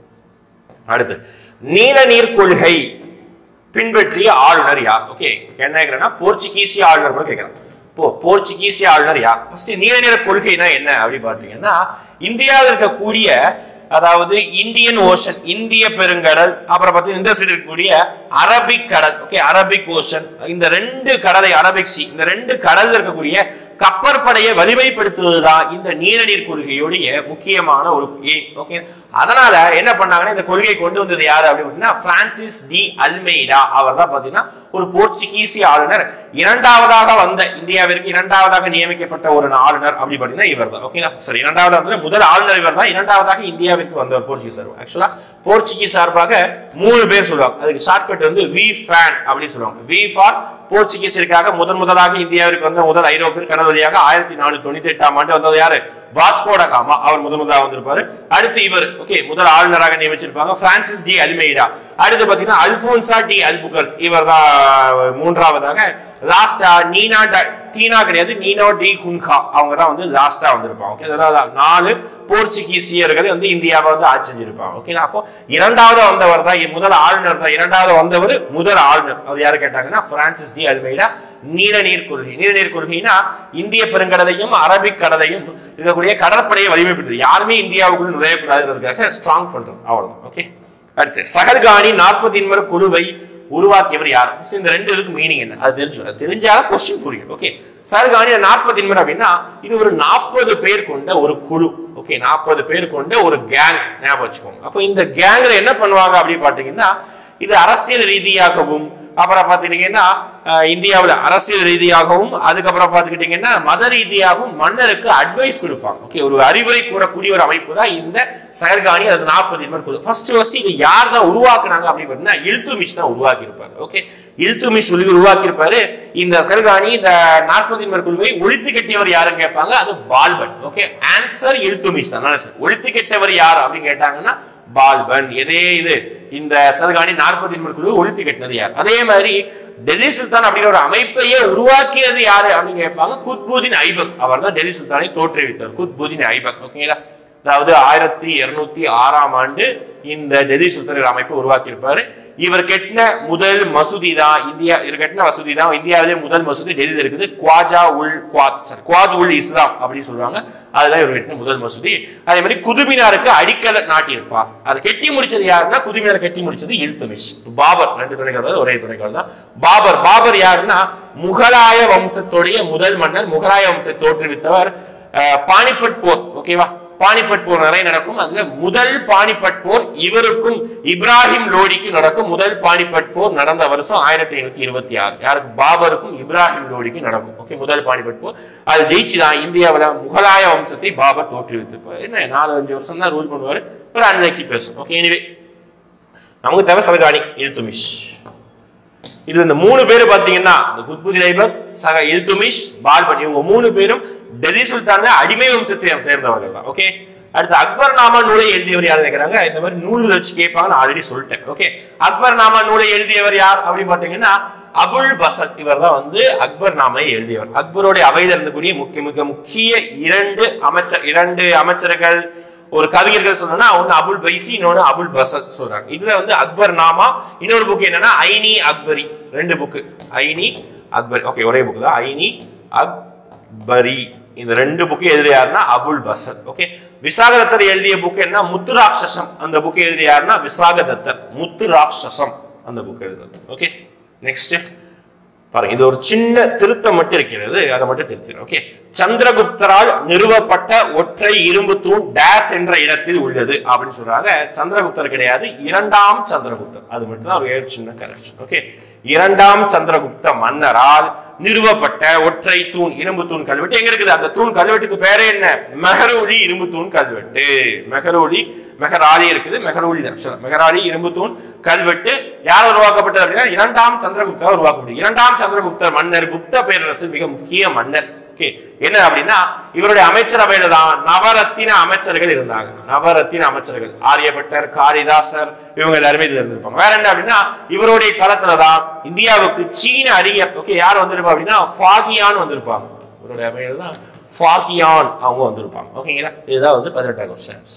அடுத்து நீல நீர் கொள்கை பின்பற்றிய ஆளுநர் யார் ஓகே என்ன கேட்கிறேன்னா போர்ச்சுகீசிய ஆளுநர் கூட கேட்கிறேன் போ போர்ச்சுகீசிய ஆளுநர் யார் ஃபர்ஸ்ட் நீல நிற கொள்கைனா என்ன அப்படி பார்த்தீங்கன்னா இந்தியாவில் இருக்கக்கூடிய அதாவது இந்தியன் ஓஷன் இந்திய பெருங்கடல் அப்புறம் பார்த்தீங்கன்னா இந்த சைடு இருக்கக்கூடிய அரபிக் கடல் ஓகே அரபிக் ஓஷன் இந்த ரெண்டு கடலை அரபிக் சி இந்த ரெண்டு கடல் இருக்கக்கூடிய கப்பற்படையை வலிமைப்படுத்துவதுதான் இந்த நீலநீர் கொள்கையுடைய முக்கியமான ஒரு எய்ம் ஓகே அதனால என்ன பண்ணாங்கன்னா இந்த கொள்கையை கொண்டு வந்தது யாரு அப்படின்னா பிரான்சிஸ் டி அல்மெய்டா அவர் தான் பாத்தீங்கன்னா ஒரு போர்ச்சுகீசிய ஆளுநர் இரண்டாவதாக வந்த இந்தியாவிற்கு இரண்டாவதாக நியமிக்கப்பட்ட ஒரு ஆளுநர் அப்படி பாத்தீங்கன்னா இவர் தான் ஓகேங்களா சரி இரண்டாவதாக வந்து முதல் ஆளுநர் இவர் தான் இரண்டாவதாக இந்தியாவிற்கு வந்த போர்ச்சுகீஸ் ஆக்சுவலா போர்ச்சுகீஸ் சார்பாக மூணு பேர் சொல்லுவாங்க அதுக்கு ஷார்ட்கட் வந்து வி ஃபேன் அப்படின்னு சொல்லுவாங்க வி ஃபார் போர்ச்சுகீசியருக்காக முதன் முதலாக இந்தியாவிற்கு வந்த முதல் ஐரோப்பியர் கடல் வழியாக ஆயிரத்தி நானூத்தி தொண்ணூத்தி எட்டாம் ஆண்டு வந்தது யாரு வாஸ்கோட காமா அவர் முதன் முதலாக வந்திருப்பாரு அடுத்து இவர் ஓகே முதல் ஆளுநராக நியமிச்சிருப்பாங்க பிரான்சிஸ் டி அல்மெய்டா அடுத்து பாத்தீங்கன்னா அல்போன்சா டி அல்புகர் இவர் தான் மூன்றாவதாக லாஸ்டா நீனா ட- டீனா கிடையாது நீனோ டி குன்கா அவங்க தான் வந்து லாஸ்டா வந்திருப்பாங்க ஓகே அதாவது நாலு போர்ச்சுகீசியர்கள் வந்து இந்தியாவை வந்து ஆட்சி செஞ்சிருப்பாங்க ஓகேங்களா அப்போ இரண்டாவது வந்தவர் தான் இ- முதல் ஆளுநர் தான் இரண்டாவது வந்தவர் முதல் ஆளுநர் அவர் யாரு கேட்டாங்கன்னா பிரான்சிஸ் டி அல்மெய்டா நீலநீர் கொள்கை நீலநீர் கொள்கைனா இந்திய பெருங்கடலையும் அரபிக் கடலையும் இருக்கக்கூடிய கடற்படையை வலிமைப்படுத்துறது யாருமே இந்தியாவுக்குள்ள நுழையக்கூடாதுன்றதுக்காக ஸ்ட்ராங் பண்றது அவ்வளவுதான் ஓகே அடுத்து சகல்காணி நாற்பத்தி இன்மர் குழுவை உருவாக்கியவர் யார் First இந்த ரெண்டு இதுக்கு மீனிங் என்ன அது தெரிஞ்சு அது தெரிஞ்சாலும் கொஸ்டின் புரியும் ஓகே சகல்காணி நாற்பத்தி இன்மர் அப்படின்னா இது ஒரு நாற்பது பேர் கொண்ட ஒரு குழு ஓகே நாற்பது பேர் கொண்ட ஒரு கேங் ஞாபகம் வச்சுக்கோங்க அப்போ இந்த கேங்ல என்ன பண்ணுவாங்க அப்படின்னு பாத்தீங்கன்னா இது அரசியல் ரீதியாகவும் அப்புறம் பார்த்துக்கிட்டீங்கன்னா அஹ், இந்தியாவுல அரசியல் ரீதியாகவும் அதுக்கப்புறம் பார்த்துக்கிட்டீங்கன்னா மத ரீதியாகவும் மன்னருக்கு அட்வைஸ் கொடுப்பாங்க ஓகே ஒரு அறிவுரை கூறக்கூடிய ஒரு அமைப்பு தான் இந்த சகர்காணி அது நாற்பது இன்மர் குழு ஃபர்ஸ்ட் ஃபர்ஸ்ட் இது யார் தான் உருவாக்குனாங்க அப்படின்னு பார்த்தீங்கன்னா இல்துமிஷ் தான் உருவாக்கி இருப்பாரு ஓகே இல்துமிஷ் சொல்லி உருவாக்கி இருப்பாரு இந்த சகர்காணி இந்த நாற்பது இன்மர் குழுவை ஒழித்து கட்டியவர் யாருன்னு கேட்பாங்க அது பால்பன் ஓகே ஆன்சர் இல்துமிஷ் தான் நான் சொல்றேன். ஒழித்து கெட்டவர் யார் அப்படின்னு கேட்டாங்கன்னா பால்பன் எதே இது இந்த சதுகாணி நாற்பத்தி ஒன்பது குழு ஒழித்து கட்டினது யார் அதே மாதிரி டெல்லி சுல்தான் அப்படிங்கிற ஒரு அமைப்பையே உருவாக்கியது யாரு அப்படின்னு கேட்பாங்க குத்புதீன் ஐபக் அவர் தான் டெல்லி சுல்தானை தோற்றுவித்தார் குத்புதீன் ஐபக் ஓகேங்களா அதாவது ஆயிரத்தி இருநூத்தி ஆறாம் ஆண்டு இந்த டெல்லி சுல்தானின் அமைப்பை உருவாக்கி இருப்பாரு இவர் கட்டின முதல் மசூதி தான் இந்தியா இவர் கட்டின மசூதி தான் இந்தியாவிலே முதல் மசூதி டெல்லியில் இருக்குது குவாஜா உல் குவாத் சாரி குவாத் உல் இஸ்லாம் அப்படின்னு சொல்லுவாங்க அதுதான் இவர் கட்டின முதல் மசூதி அதே மாதிரி குதுமினாருக்கு அடிக்கல நாட்டியிருப்பார் அதை கட்டி முடிச்சது யாருன்னா குதுமினார் கட்டி முடிச்சது இல்துமிஷ் பாபர் ரெண்டு துணைகள் ஒரே துணைகள் தான் பாபர் பாபர் யாருன்னா முகலாய வம்சத்துடைய முதல் மன்னர் முகலாய வம்சத்தை தோற்றுவித்தவர் அஹ், பானிபட் போர் ஓகேவா பானிபட் போர் நிறைய நடக்கும் அதுல முதல் பானிபட் போர் இவருக்கும் இப்ராஹிம் லோடிக்கும் நடக்கும் முதல் பானிபட் போர் நடந்த வருஷம் ஆயிரத்தி ஐநூத்தி இருபத்தி ஆறு யாருக்கு பாபருக்கும் இப்ராஹிம் லோடிக்கும் நடக்கும் ஓகே முதல் பானிபட் போர் அது ஜெயிச்சுதான் இந்தியாவுல முகலாய வம்சத்தை பாபர் தோற்றுவித்திருப்பார் என்ன நாலு அஞ்சு வருஷம் தான் ரூல் பண்ணுவாரு ஒரு அன்னைக்கு பேசும் ஓகே எனிவே நமக்கு தேவை சலகாணி இல்துமிஷ் இது இந்த மூணு பேர் பாத்தீங்கன்னா இந்த குத்புதீன் ஐபக் சக இல்துமிஷ் பால்பன் இவங்க மூணு பேரும் டெல்லி சுல்தான் அடிமை வம்சத்தை சேர்ந்தவர்கள் தான் ஓகே அடுத்து அக்பர் நாமா நூலை எழுதியவர் யார் நினைக்கிறாங்க இந்த மாதிரி நூல்கள் வச்சு கேட்பாங்க நான் ஆல்ரெடி சொல்லிட்டேன் ஓகே அக்பர் நாமா நூலை எழுதியவர் யார் அப்படின்னு பாத்தீங்கன்னா அபுல் பசத் இவர் தான் வந்து அக்பர் நாமை எழுதியவர் அக்பருடைய அவையில் இருந்தக்கூடிய முக்கிய மிக முக்கிய இரண்டு அமைச்சர் இரண்டு அமைச்சர்கள் ஒரு கவிஞர்கள் சொல்லணும்னா ஒன்னு அபுல் பைசி இன்னொன்னு அபுல் பசத் சொல்றாங்க இதுல வந்து அக்பர் நாமா இன்னொரு புக் என்னன்னா ஐனி அக்பரி ரெண்டு புக்கு ஐனி அக்பரி ஓகே ஒரே புக் தான் ஐனி அக்பரி இந்த ரெண்டு புக்கு எழுதிய யாருன்னா அபுல் பசத் ஓகே விசாகதத்தர் எழுதிய புக் என்ன முத்து ராட்சசம் அந்த புக் எழுதிய யாருன்னா விசாகதத்தர் முத்து ராட்சசம் அந்த புக் எழுதுனது ஓகே நெக்ஸ்ட் பாருங்க இது ஒரு சின்ன திருத்தம் மட்டும் இருக்கிறது அதை மட்டும் திருத்திடும் ஓகே சந்திரகுப்தரால் நிறுவப்பட்ட ஒற்றை இரும்பு தூண் டேஸ் என்ற இடத்தில் உள்ளது அப்படின்னு சொல்றாங்க சந்திரகுப்தர் கிடையாது இரண்டாம் சந்திரகுப்தர் அது மட்டும் தான் ஒரு சின்ன கரெக்ஷன் ஓகே இரண்டாம் சந்திரகுப்த மன்னரால் நிறுவப்பட்ட ஒற்றை தூண் இரும்பு தூண் கல்வெட்டு எங்க இருக்குது அந்த தூண் கல்வெட்டுக்கு பேரே என்ன மெஹரோலி இரும்பு தூண் கல்வெட்டு மெஹரோலி மெஹராலி இருக்குது மெஹரோலி தான் sorry, மெஹராலி இரும்பு தூண் கல்வெட்டு யார் உருவாக்கப்பட்டது அப்படின்னா இரண்டாம் சந்திரகுப்தர் உருவாக்கப்பட்டது இரண்டாம் சந்திரகுப்தர் மன்னர் குப்த பேரரசு மிக முக்கிய மன்னர் ஓகே என்ன அப்படின்னா இவருடைய அமைச்சரவையில தான் நவரத்தின அமைச்சர்கள் இருந்தாங்க நவரத்தின அமைச்சர்கள் ஆரியபட்டர் காளிதாசர் இவங்க எல்லாருமே இதுல இருந்திருப்பாங்க வேற என்ன அப்படின்னா இவருடைய காலத்துல தான் இந்தியாவுக்கு சீன அறிஞர் ஓகே யார் வந்திருப்பா அப்படின்னா ஃபாகியான் வந்திருப்பாங்க இவருடைய அமைச்சர் தான் ஃபாகியான் அவங்க வந்திருப்பாங்க ஓகேங்களா இதுதான் வந்து பதினெட்டாம் கொஸ்டின்ஸ்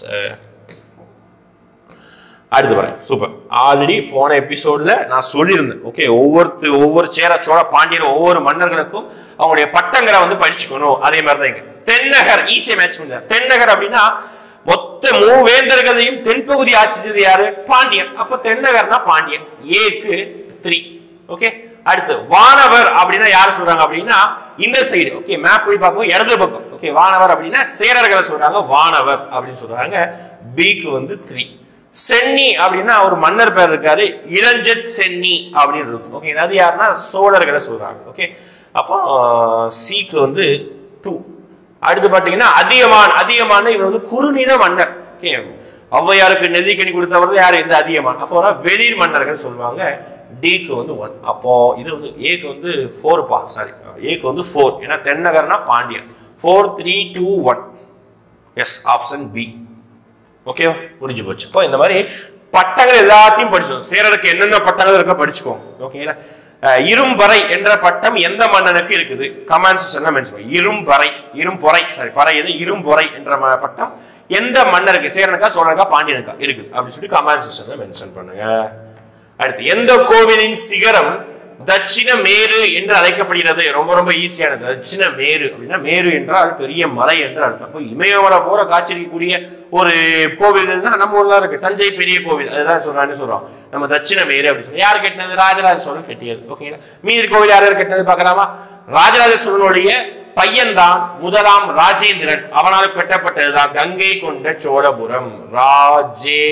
அடுத்து வரேன் சூப்பர் ஆல்ரெடி போன எபிசோட்ல நான் சொல்லியிருந்தேன் ஓகே ஒவ்வொருத்து ஒவ்வொரு சேர சோழ பாண்டியர் ஒவ்வொரு மன்னர்களுக்கும் அவங்களுடைய பட்டங்களை வந்து படிச்சுக்கணும் அதே மாதிரி தான் இங்க தென்னகர் ஈஸியா மேட்ச் பண்ணார் தென்னகர் அப்படின்னா மொத்த மூவேந்தர்களையும் தென்பகுதி ஆட்சி செய்தது யாரு பாண்டியன் அப்ப தென்னகர்னா பாண்டியன் ஏக்கு த்ரீ ஓகே அடுத்து வானவர் அப்படின்னா யார் சொல்றாங்க அப்படின்னா இந்த சைடு ஓகே மேப் போய் பார்க்கும் இடது பக்கம் ஓகே வானவர் அப்படின்னா சேரர்களை சொல்றாங்க வானவர் அப்படின்னு சொல்றாங்க பிக்கு வந்து த்ரீ சென்னி அப்படின்னா ஒரு மன்னர் பேர் இருக்காரு இளஞ்சட் சென்னி அப்படின்னு இருக்கும் ஓகே அது யாருன்னா சோழர்களை சொல்றாங்க ஓகே அப்போ சிக்கு வந்து டூ அடுத்து பாத்தீங்கன்னா அதியமான் அதியமான இவர் வந்து குறுநித மன்னர் ஓகே ஔவையாருக்கு நெதிக்கணி கொடுத்தவர் யாரு இந்த அதியமான் அப்போ வெளிர் மன்னர்கள் சொல்லுவாங்க டிக்கு வந்து ஒன் அப்போ இது வந்து ஏக்கு வந்து ஃபோர்ப்பா சாரி ஏக்கு வந்து ஃபோர் ஏன்னா தென்னகர்னா Pandian four three two one yes option B ஓகேவா முடிஞ்சு போச்சு இப்போ இந்த மாதிரி பட்டங்கள் எல்லாத்தையும் படிச்சோம் சேரருக்கு என்னென்ன பட்டங்கள் இருக்கோ படிச்சுக்கோங்க ஓகேங்களா அஹ் இரும்பறை என்ற பட்டம் எந்த மன்னனுக்கு இருக்குது கமாண்ட் செக்ஷன்ல மென்ஷன் இரும்பறை இரும்பொறை சாரி பறை இது இரும்பொறை என்ற ம- பட்டம் எந்த மன்னருக்கு சேரனுக்கா சோழனுக்கா பாண்டியனுக்கா இருக்குது அப்படின்னு சொல்லி கமாண்ட் செக்ஷன்ல மென்ஷன் பண்ணுங்க அடுத்து எந்த கோவிலின் சிகரம் தட்சிண மேரு என்று அழைக்கப்படுகிறது ரொம்ப ரொம்ப ஈஸியானது தட்சிண மேரு அப்படின்னா மேரு என்றால் பெரிய மலை என்று அர்த்தம் அப்போ இமயமலை போற காட்சிக்கக்கூடிய ஒரு கோவில் தான் நம்ம ஊர்ல இருக்கு தஞ்சை பெரிய கோவில் அதுதான் சொல்றான்னு சொல்றோம் நம்ம தட்சிண மேரு அப்படின்னு சொல்லி யார் கட்டினது ராஜராஜ சோழன் கட்டியது ஓகேங்களா மீதி கோவில் யார் யார் கட்டினது பார்க்கலாமா ராஜராஜ சோழனுடைய பையன்தான் முதலாம் ராஜேந்திரன் அவனால் கட்டப்பட்டதுதான் கங்கை கொண்ட சோழபுரம் ராஜே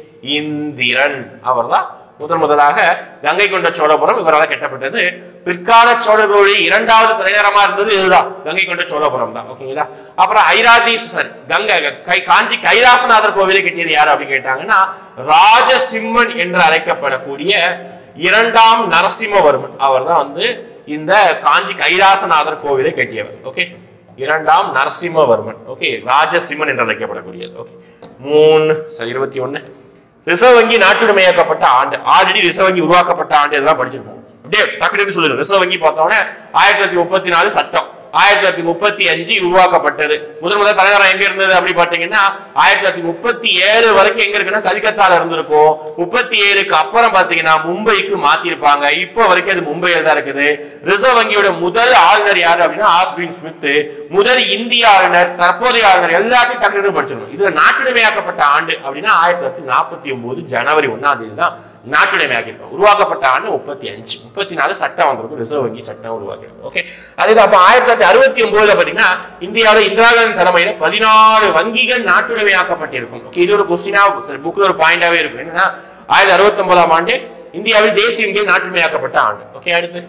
இந்திரன் அவர்தான் முதன் முதலாக கங்கை கொண்ட சோழபுரம் இவரால் கட்டப்பட்டது பிற்கால சோழர்களுடைய இரண்டாவது தலைநகரமா இருந்தது இதுதான் கங்கை கொண்ட சோழபுரம் தான் ஓகேங்களா அப்புறம் ஐராதீஸ்வரர் கங்கை கை காஞ்சி கைலாசநாதர் கோவிலை கட்டியது யாரு அப்படின்னு கேட்டாங்கன்னா ராஜசிம்மன் என்று அழைக்கப்படக்கூடிய இரண்டாம் நரசிம்மவர்மன் அவர் தான் வந்து இந்த காஞ்சி கைலாசநாதர் கோவிலை கட்டியவர் ஓகே இரண்டாம் நரசிம்மவர்மன் ஓகே ராஜசிம்மன் என்று அழைக்கப்படக்கூடியது ஓகே மூணு சரி இருபத்தி ஒண்ணு ரிசர்வ் வங்கி நாட்டுடைமையாக்கப்பட்ட ஆண்டு ஆல்ரெடி ரிசர்வ் வங்கி உருவாக்கப்பட்ட ஆண்டு இதெல்லாம் படிச்சிருப்போம் அப்படியே டக்கு டக்கு சொல்லிடும் ரிசர்வ் வங்கி பார்த்தோன்னே ஆயிரத்தி தொள்ளாயிரத்தி முப்பத்தி நாலு சட்டம் ஆயிரத்தி தொள்ளாயிரத்தி முப்பத்தி அஞ்சு உருவாக்கப்பட்டது முதல் முதல் தலைநகரம் எங்க இருந்தது அப்படி பாத்தீங்கன்னா ஆயிரத்தி தொள்ளாயிரத்தி முப்பத்தி ஏழு வரைக்கும் எங்க இருக்குன்னா கல்கத்தால இருந்திருக்கும் முப்பத்தி ஏழுக்கு அப்புறம் பாத்தீங்கன்னா மும்பைக்கு மாத்திருப்பாங்க இப்போ வரைக்கும் அது மும்பையில் தான் இருக்குது ரிசர்வ் வங்கியோட முதல் ஆளுநர் யாரு அப்படின்னா ஆஸ்பின் ஸ்மித் முதல் இந்திய ஆளுநர் தற்போதைய ஆளுநர் எல்லாத்தையும் டக்கு படிச்சிடணும் இதுல நாட்டுடைமையாக்கப்பட்ட ஆண்டு அப்படின்னா ஆயிரத்தி தொள்ளாயிரத்தி நாற்பத்தி ஒன்பது ஜனவரி ஒன்னாம் தேதி தான் நாட்டுடைமையாக்கிருப்பாங்க உருவாக்கப்பட்ட ஆண்டு முப்பத்தி அஞ்சு முப்பத்தி நாலு சட்டம் வந்திருக்கும் ரிசர்வ் வங்கி சட்டம் உருவாக்கிருக்கு ஓகே அதே அப்ப ஆயிரத்தி தொள்ளாயிரத்தி அறுபத்தி ஒன்பதுல பாத்தீங்கன்னா இந்தியாவில இந்திரா காந்தி தலைமையில பதினாறு வங்கிகள் நாட்டுடைமையாக்கப்பட்டிருக்கும் ஓகே இது ஒரு கொஸ்டினா புக்ல ஒரு பாயிண்டாவே இருக்கும் என்னன்னா ஆயிரத்தி அறுபத்தி ஒன்பதாம் ஆண்டு இந்தியாவில் தேசிய வங்கிகள் நாட்டுடைமையாக்கப்பட்ட ஆண்டு ஓகே அடுத்து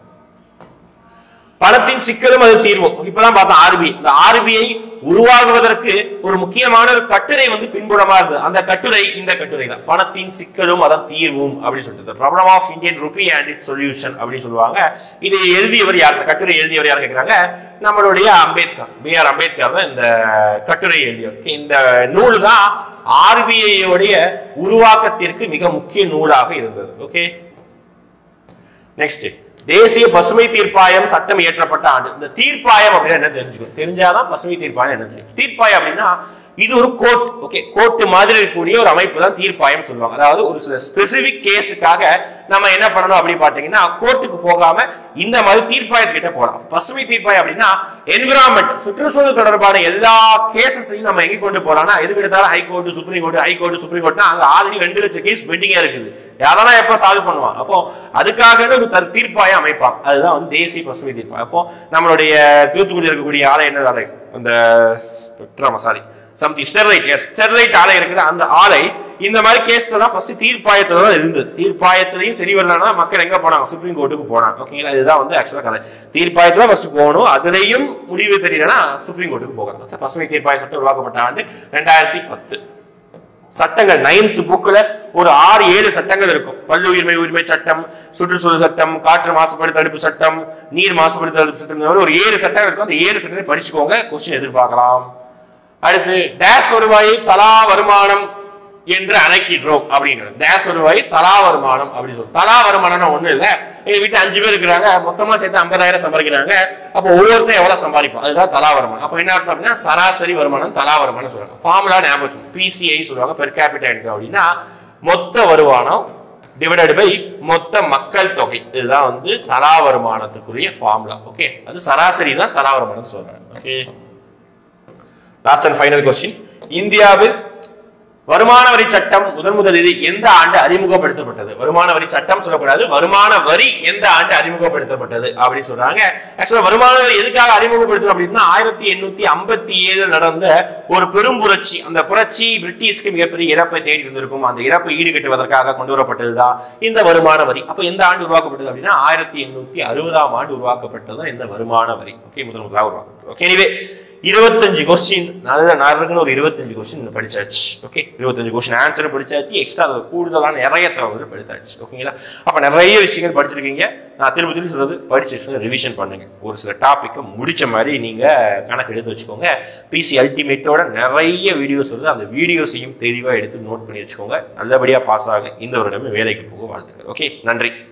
பணத்தின் சிக்கலும் அது தீர்வும் இப்பதான் பார்த்தோம் ஆர்பிஐ இந்த ஆர்பிஐ உருவாகுவதற்கு ஒரு முக்கியமான ஒரு கட்டுரை வந்து பின்புலமா இருந்தது அந்த கட்டுரை இந்த கட்டுரை தான் பணத்தின் சிக்கலும் அதன் தீர்வும் அப்படின்னு சொல்லிட்டு problem of Indian rupee and it solution அப்படின்னு சொல்லுவாங்க இது எழுதியவர் யார் இந்த கட்டுரை எழுதியவர் யார் கேட்கிறாங்க நம்மளுடைய அம்பேத்கர் பி ஆர் அம்பேத்கர் தான் இந்த கட்டுரை எழுதியவர் Okay, இந்த நூல் தான் ஆர்பிஐ உடைய உருவாக்கத்திற்கு மிக முக்கிய நூலாக இருந்தது ஓகே நெக்ஸ்ட் தேசிய பசுமை தீர்ப்பாயம் சட்டம் இயற்றப்பட்ட ஆண்டு இந்த தீர்ப்பாயம் அப்படின்னா என்ன தெரிஞ்சுக்கணும் தெரிஞ்சாதான் பசுமை தீர்ப்பாயம் என்ன தெரியும் தீர்ப்பாயம் அப்படின்னா இது ஒரு கோர்ட் ஓகே கோர்ட் மாதிரி இருக்கக்கூடிய ஒரு அமைப்பு தான் தீர்ப்பாயம் சொல்லுவாங்க அதாவது ஒரு சில ஸ்பெசிபிக் கேஸுக்காக நம்ம என்ன பண்ணணும் அப்படின்னு பாத்தீங்கன்னா கோர்ட்டுக்கு போகாம இந்த மாதிரி தீர்ப்பாயத்துக்கிட்ட போகலாம் பசுமை தீர்ப்பாயம் அப்படின்னா என்விரான்மெண்ட் சுற்றுச்சூழல் தொடர்பான எல்லா கேசஸையும் நம்ம எங்க கொண்டு போறோம்னா எதுக்கு எடுத்தாலும் high court supreme court high court supreme கோர்ட்னா அங்க ஆல்ரெடி ரெண்டு லட்சம் கேஸ் பெண்டிங்கா இருக்குது யாரெல்லாம் எப்ப சால்வ் பண்ணுவான் அப்போ அதுக்காக ஒரு தர் தீர்ப்பாயம் அமைப்பான் அதுதான் வந்து தேசிய பசுமை தீர்ப்பாயம் அப்போ நம்மளுடைய தூத்துக்குடி இருக்கக்கூடிய ஆலை என்ன ஆலை அந்த ஸ்பெக்ட்ரமா sorry something Sterlite yes Sterlite ஆலை இருக்குது அந்த ஆலை இந்த மாதிரி கேஸ் தான் ஃபர்ஸ்ட் தீர்ப்பாயத்துல தான் இருந்தது தீர்ப்பாயத்திலையும் சரி வரலன்னா மக்கள் எங்க போனாங்க சுப்ரீம் கோர்ட்டுக்கு போனாங்க ஓகேங்களா இதுதான் வந்து ஆக்சுவலா கதை தீர்ப்பாயத்துல ஃபர்ஸ்ட் போகணும் அதுலயும் முடிவு தெரியலன்னா சுப்ரீம் கோர்ட்டுக்கு போகலாம் Okay, பசுமை தீர்ப்பாய சட்டம் உருவாக்கப்பட்ட ஆண்டு ரெண்டாயிரத்தி பத்து சட்டங்கள் நைன்த் புக்ல ஒரு ஆறு ஏழு சட்டங்கள் இருக்கும் பல்லு உரிமை உரிமை சட்டம் சுற்றுச்சூழல் சட்டம் காற்று மாசுபாடு தடுப்பு சட்டம் நீர் மாசுபாடு தடுப்பு சட்டம் இந்த மாதிரி ஒரு ஏழு சட்டங்கள் இருக்கும் அந்த ஏழு சட்டங்களை படிச்சுக்கோங்க கொஸ்டின் எதிர்பார்க்கலாம் அடுத்து டேஷ் வருவாயை தலா வருமானம் என்று அணைக்கின்றோம் அப்படிங்கிறது டேஷ் வருவாய் தலா வருமானம் அப்படின்னு சொல்லி தலா வருமானம்னா ஒண்ணு இல்ல எங்க வீட்டுல அஞ்சு பேர் இருக்கிறாங்க மொத்தமா சேர்த்து ஐம்பதாயிரம் சம்பாதிக்கிறாங்க அப்போ ஒவ்வொருத்தரும் எவ்வளவு சம்பாதிப்போம் அதுதான் தலா வருமானம் அப்போ என்ன அர்த்தம் அப்படின்னா சராசரி வருமானம் தலா வருமானம் சொல்றாங்க ஃபார்முலா ஞாபகம் பிசிஐ சொல்லுவாங்க பெர் கேபிட்டல் இன்கம் அப்படின்னா மொத்த வருமானம் டிவைடட் பை மொத்த மக்கள் தொகை இதுதான் வந்து தலா வருமானத்துக்குரிய ஃபார்முலா ஓகே அது சராசரி தான் தலா வருமானம் சொல்றாங்க okay last and final question இந்தியாவில் வருமான வரி சட்டம் முதன் முதலில் எந்த ஆண்டு அறிமுகப்படுத்தப்பட்டது வருமான வரி சட்டம் சொல்லக்கூடாது வருமான வரி எந்த ஆண்டு அறிமுகப்படுத்தப்பட்டது அப்படின்னு சொல்றாங்க ஆக்சுவலா வருமான வரி எதுக்காக அறிமுகப்படுத்தணும் அப்படின்னா ஆயிரத்தி எண்ணூத்தி ஐம்பத்தி ஏழு நடந்த ஒரு பெரும் புரட்சி அந்த புரட்சி பிரிட்டிஷ்க்கு மிகப்பெரிய இறப்பை தேடி இருந்திருக்கும் அந்த இறப்பை ஈடுகட்டுவதற்காக கொண்டு வரப்பட்டதுதான் இந்த வருமான வரி அப்ப எந்த ஆண்டு உருவாக்கப்பட்டது அப்படின்னா ஆயிரத்தி எண்ணூத்தி அறுபதாம் ஆண்டு உருவாக்கப்பட்டது இந்த வருமான வரி ஓகே முதல் முதலாக உருவாக்கப்பட்டது ஓகே எனவே இருபத்தஞ்சு கொஸ்டின் நல்ல நார்மலுக்குன்னு ஒரு இருபத்தஞ்சு கொஸ்டின் படிச்சாச்சு ஓகே இருபத்தஞ்சு கொஸ்டின் ஆன்சர் படிச்சாச்சு எக்ஸ்ட்ரா கூடுதலான நிறைய தகவல்கள் படித்தாச்சு ஓகேங்களா அப்ப நிறைய விஷயங்கள் படிச்சிருக்கீங்க நான் திரும்ப திரும்பி சொல்றது படிச்சு ரிவிஷன் பண்ணுங்க ஒரு சில டாப்பிக்கை முடிச்ச மாதிரி நீங்க கணக்கு எடுத்து வச்சுக்கோங்க பிசி அல்டிமேட்டோட நிறைய வீடியோஸ் வருது அந்த வீடியோஸையும் தெளிவாக எடுத்து நோட் பண்ணி வச்சுக்கோங்க நல்லபடியா பாஸ் ஆக இந்த வருடமே வேலைக்கு போக வாழ்த்துக்கள் ஓகே நன்றி